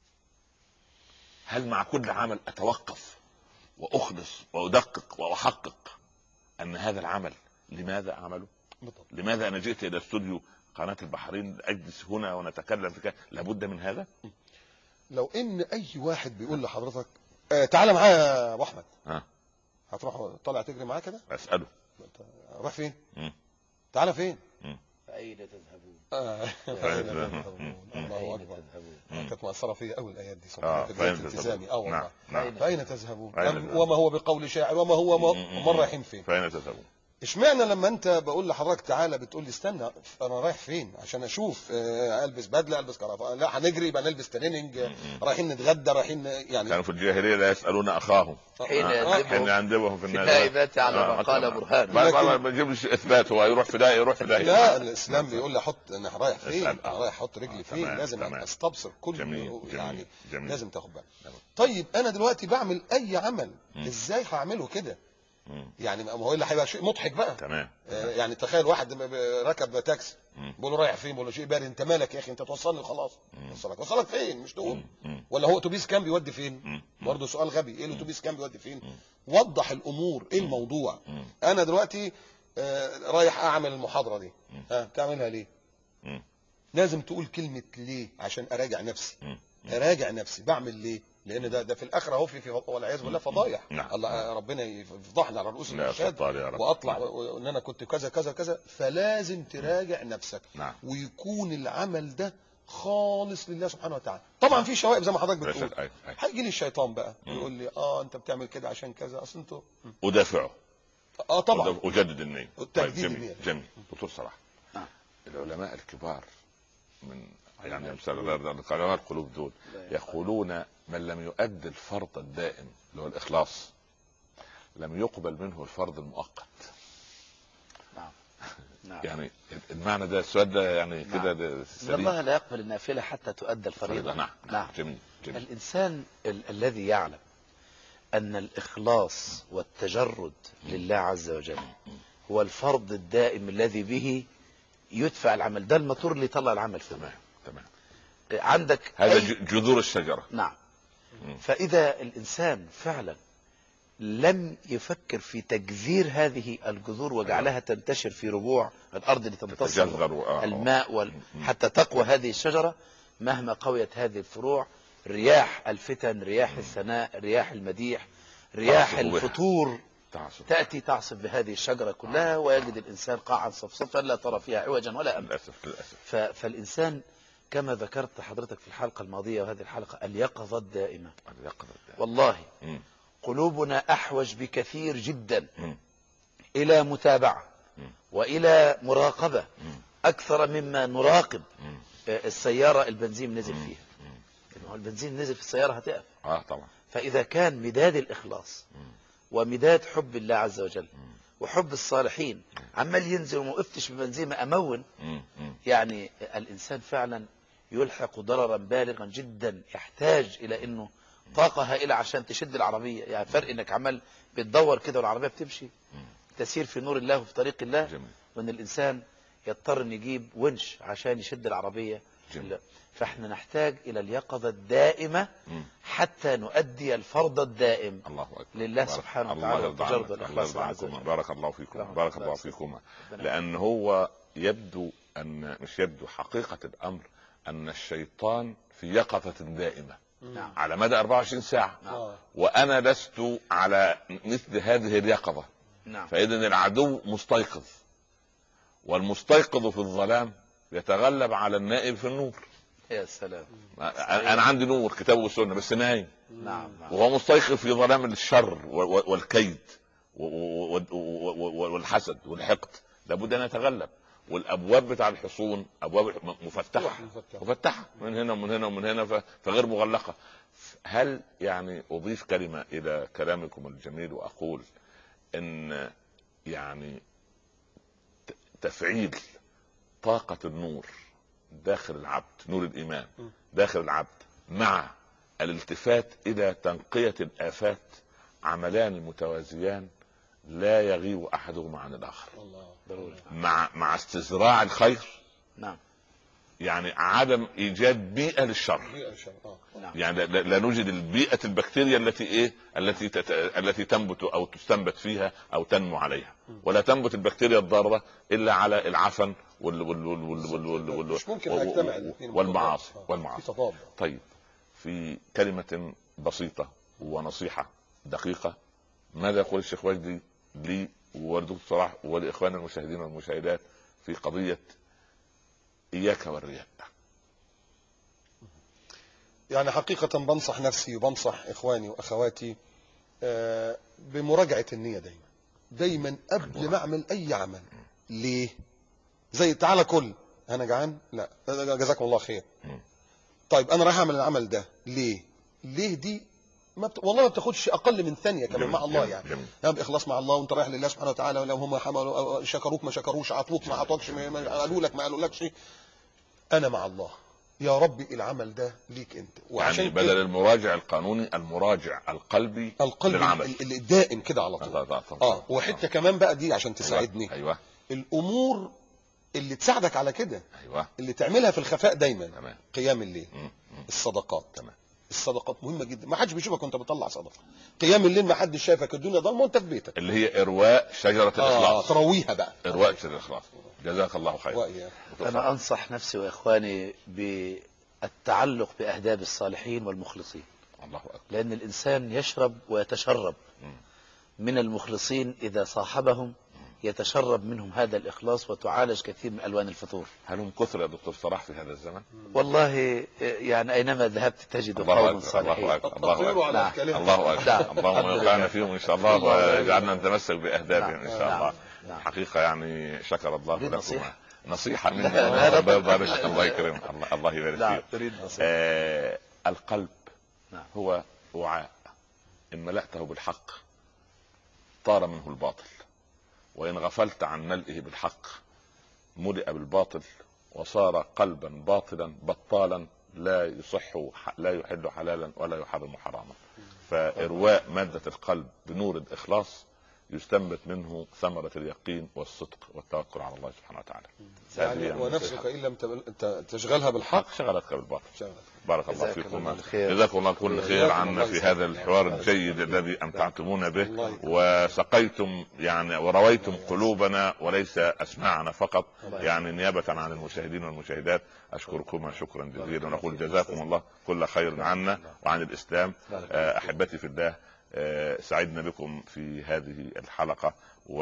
هل مع كل عمل اتوقف واخلص وادقق واحقق ان هذا العمل لماذا اعمله بالضبط لماذا انا جئت الى استوديو قناه البحرين اجلس هنا ونتكلم في كذا لابد من هذا لو ان اي واحد بيقول لحضرتك آه تعالى معايا يا ابو احمد ها. هتروح طالع تجري معاه كده اساله أنت رايح فين مم. تعالى فين أين تذهبون آه. فين الله أين اكبر تذهبون مم. كانت مؤثره فيا قوي الايات دي اه صراحه في بدايه فين التزامي اه نعم والله نعم فاين تذهبون أين أم- تذهبون؟ وما هو بقول شاعر وما هو مم. م- من رايحين فين فين تذهبون اشمعنى لما انت بقول لحضرتك تعالى بتقول لي استنى انا رايح فين عشان اشوف آه، البس بدله البس كرافه لا هنجري يبقى نلبس تريننج آه، رايحين نتغدى رايحين يعني كانوا في الجاهليه لا يسالون اخاهم حين آه، يذهبوا حين يندبهم في في الناس النائبات على ما آه، قال آه. برهان ما ما- ما تجيبش اثبات هو يروح في داهيه يروح في داهيه لا الاسلام بيقول لي احط انا رايح فين اسأل. انا رايح احط رجلي آه، فين تمام، لازم تمام. استبصر كل جميل جميل يعني جميل لازم تاخد بالك تمام. طيب انا دلوقتي بعمل اي عمل مم. ازاي هعمله كده مم. يعني ما هو اللي هيبقى شيء مضحك بقى تمام آه، يعني تخيل واحد ب- ب- ركب تاكسي مم. بقول له رايح فين بقول له شيء بارد انت مالك يا اخي انت توصلني وخلاص مم. وصلك وصلك فين مش تقول مم. مم. ولا هو اتوبيس كام بيودي فين مم. برضه سؤال غبي ايه الاتوبيس كام بيودي فين مم. وضح الامور ايه الموضوع مم. انا دلوقتي آه، رايح اعمل المحاضره دي مم. ها تعملها ليه مم. لازم تقول كلمه ليه عشان اراجع نفسي مم. اراجع نفسي بعمل ليه لان ده ده في الاخره اهو في في والعياذ بالله فضايح نعم. الله ربنا يفضحنا على رؤوس لا الاشهاد تفضل يا رب واطلع و- وان انا كنت كذا كذا كذا فلازم تراجع نفسك نعم ويكون العمل ده خالص لله سبحانه وتعالى طبعا في شوائب زي ما حضرتك لا بتقول شك أي- أي. هيجي لي الشيطان بقى مم. يقول لي اه انت بتعمل كده عشان كذا اصل انتوا ادافعه اه طبعا اجدد النيه والتجديد جميل النية. جميل دكتور صلاح نعم. العلماء الكبار من يعني مثلا علماء القلوب دول يقولون من لم يؤدي الفرض الدائم اللي هو الاخلاص لم يقبل منه الفرض المؤقت نعم نعم يعني المعنى ده السؤال ده يعني نعم. كده ده إن سليم الله لا يقبل النافلة حتى تؤدى الفريضة نعم نعم جميل جميل الإنسان ال- الذي يعلم أن الإخلاص والتجرد لله عز وجل هو الفرض الدائم الذي به يدفع العمل ده الموتور اللي يطلع العمل في تمام تمام عندك هذا أي- ج- جذور الشجره نعم مم. فإذا الإنسان فعلا لم يفكر في تجذير هذه الجذور وجعلها تنتشر في ربوع الأرض لتمتص تتجذر و- آه. الماء وال... مم. حتى تقوى هذه الشجرة مهما قويت هذه الفروع رياح الفتن رياح الثناء رياح المديح رياح تعصف بها. الفتور تعصب تأتي تعصف بهذه الشجرة كلها ويجد الإنسان قاعا صفصفا لا ترى فيها عوجا ولا أمتا للاسف للاسف ف... فالإنسان كما ذكرت حضرتك في الحلقة الماضية وهذه الحلقة اليقظة الدائمة اليقظة ده. والله مم. قلوبنا أحوج بكثير جدا مم. إلى متابعة مم. وإلى مراقبة مم. أكثر مما نراقب مم. آه، السيارة البنزين نزل مم. فيها مم. ما هو البنزين نزل في السيارة هتقف اه طبعا فإذا كان مداد الإخلاص مم. ومداد حب الله عز وجل مم. وحب الصالحين عمال ينزل وما وقفتش ببنزين ما أمون مم. مم. يعني الإنسان فعلا يلحق ضررا بالغا جدا يحتاج إلى أنه طاقة هائلة عشان تشد العربية يعني فرق أنك عمال بتدور كده والعربية بتمشي مم. تسير في نور الله وفي طريق الله جميل وأن الإنسان يضطر أن يجيب ونش عشان يشد العربية جميل. فاحنا نحتاج إلى اليقظة الدائمة مم. حتى نؤدي الفرض الدائم الله اكبر لله بارك. سبحانه الله وتعالى يرضى والتجرد عنك. الله والإخلاص يرضى عز عنكم وجل. بارك الله فيكم رحمة بارك الله الله يسلمك. فيكما ربنا لان هو يبدو ان مش يبدو حقيقه الامر ان الشيطان في يقظه دائمه نعم على مدى 24 ساعه نعم. آه. وانا لست على مثل هذه اليقظه نعم فاذا العدو مستيقظ والمستيقظ في الظلام يتغلب على النائب في النور يا سلام انا أنا عندي نور كتاب والسنه بس نايم نعم نعم وهو مستيقظ في ظلام الشر و- و- والكيد و- و- و- و- والحسد والحقد لابد ان يتغلب والابواب بتاع الحصون ابواب مفتحه مفتحة. مفتحه من هنا ومن هنا ومن هنا ف- فغير مغلقه هل يعني اضيف كلمه الى كلامكم الجميل واقول ان يعني ت- تفعيل طاقه النور داخل العبد نور الايمان م. داخل العبد مع الالتفات الى تنقيه الافات عملان متوازيان لا يغيب احدهما عن الاخر الله ضروري مع مع استزراع الخير نعم يعني عدم ايجاد بيئه للشر بيئة شر. آه. نعم يعني لا, لا نوجد البيئه البكتيريا التي ايه التي تت... التي تنبت او تستنبت فيها او تنمو عليها ولا تنبت البكتيريا الضاره الا على العفن وال وال وال وال وال وال وال مش ممكن و- و- هيجتمع الاثنين والمعاصي آه. والمعاصي في تضاد طيب في كلمة بسيطة ونصيحة دقيقة ماذا يقول الشيخ وجدي لي والدكتور صلاح ولإخوان المشاهدين والمشاهدات في قضية إياك والرياء يعني حقيقة بنصح نفسي وبنصح إخواني وأخواتي آه، بمراجعة النية دايما دايما قبل ما اعمل اي عمل ليه زي تعالى كل انا جعان لا جزاكم الله خير مم. طيب انا رايح اعمل العمل ده ليه ليه دي ما بت... والله ما بتاخدش اقل من ثانيه كمان جميل، مع الله جميل، يعني جميل. يعني باخلاص مع الله وانت رايح لله سبحانه وتعالى ولو هم حملوا أو- شكروك ما شكروش عطوك ما عطوكش ما ما قالوا لك ما قالوا لكش انا مع الله يا ربي العمل ده ليك انت يعني بدل المراجع القانوني المراجع القلبي القلب للعمل ال- ال- الدائم كده على طول اه وحته كمان بقى دي عشان تساعدني ايوه الامور اللي تساعدك على كده ايوه اللي تعملها في الخفاء دايما تمام قيام الليل مم. مم. الصدقات تمام الصدقات مهمه جدا ما حدش بيشوفك وانت بتطلع صدقه قيام الليل ما حدش شايفك الدنيا ضلمه وانت في بيتك اللي هي ارواء شجره اه الاخلاص ترويها بقى ارواء شجره الاخلاص جزاك الله خير وإياه. أنا أنصح نفسي وإخواني بالتعلق بأهداب الصالحين والمخلصين الله اكبر لأن الإنسان يشرب ويتشرب مم. من المخلصين إذا صاحبهم يتشرب منهم هذا الإخلاص وتعالج كثير من ألوان الفتور هل هم كثر يا دكتور صلاح في هذا الزمن؟ والله يعني أينما ذهبت تجد الله قوم اكبر الله صالحين اكبر الله التطوير اكبر على نعم. اشكالها الله اكبر نعم. اللهم الحمد وفقنا لله. فيهم ان شاء الله الله واجعلنا نتمسك باهدافهم ان شاء نعم. الله نعم. حقيقه يعني شكر الله تريد لكم نصيحة؟ نصيحه مني لا، لا، لا. الله يبارك الله يكرمك الله الله يبارك نعم فيك تريد نصيحة آه القلب نعم. هو وعاء ان ملأته بالحق طار منه الباطل وان غفلت عن ملئه بالحق ملئ بالباطل وصار قلبا باطلا بطالا لا يصح لا يحل حلالا ولا يحرم حراما فارواء ماده القلب بنور الاخلاص يستنبت منه ثمره اليقين والصدق والتوكل على الله سبحانه وتعالى هذه يعني هي ونفسك النصيحة. ان لم تبل- انت تشغلها بالحق حق شغلتك بالباطل شغلك بارك الله جزاكم فيكم الله خير. جزاكم الله كل خير جزاكم عنا الله في خير. هذا الحوار الجيد الذي امتعتمونا به الله يكرمك. وسقيتم يعني ورويتم قلوبنا وليس اسماعنا فقط الله يعني نيابه عن المشاهدين والمشاهدات اشكركما شكرا جزيلا ونقول جزاكم الله كل خير عنا وعن الاسلام آه، احبتي في الله آه، سعدنا بكم في هذه الحلقه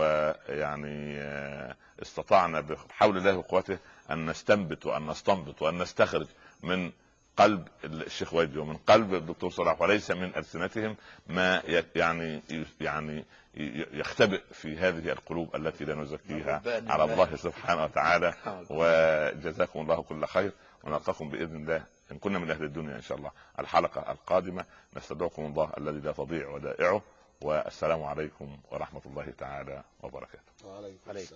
ويعني آه، استطعنا بحول الله وقوته ان نستنبت وان نستنبط وان نستخرج من قلب الشيخ وادي ومن قلب الدكتور صلاح وليس من السنتهم ما ي- يعني يعني ي- يختبئ في هذه القلوب التي لا نزكيها ربنا على الله. الله سبحانه وتعالى وجزاكم الله كل خير ونلقاكم باذن الله ان كنا من اهل الدنيا ان شاء الله الحلقه القادمه نستدعكم الله الذي لا تضيع ودائعه والسلام عليكم ورحمه الله تعالى وبركاته وعليكم عليكم السلام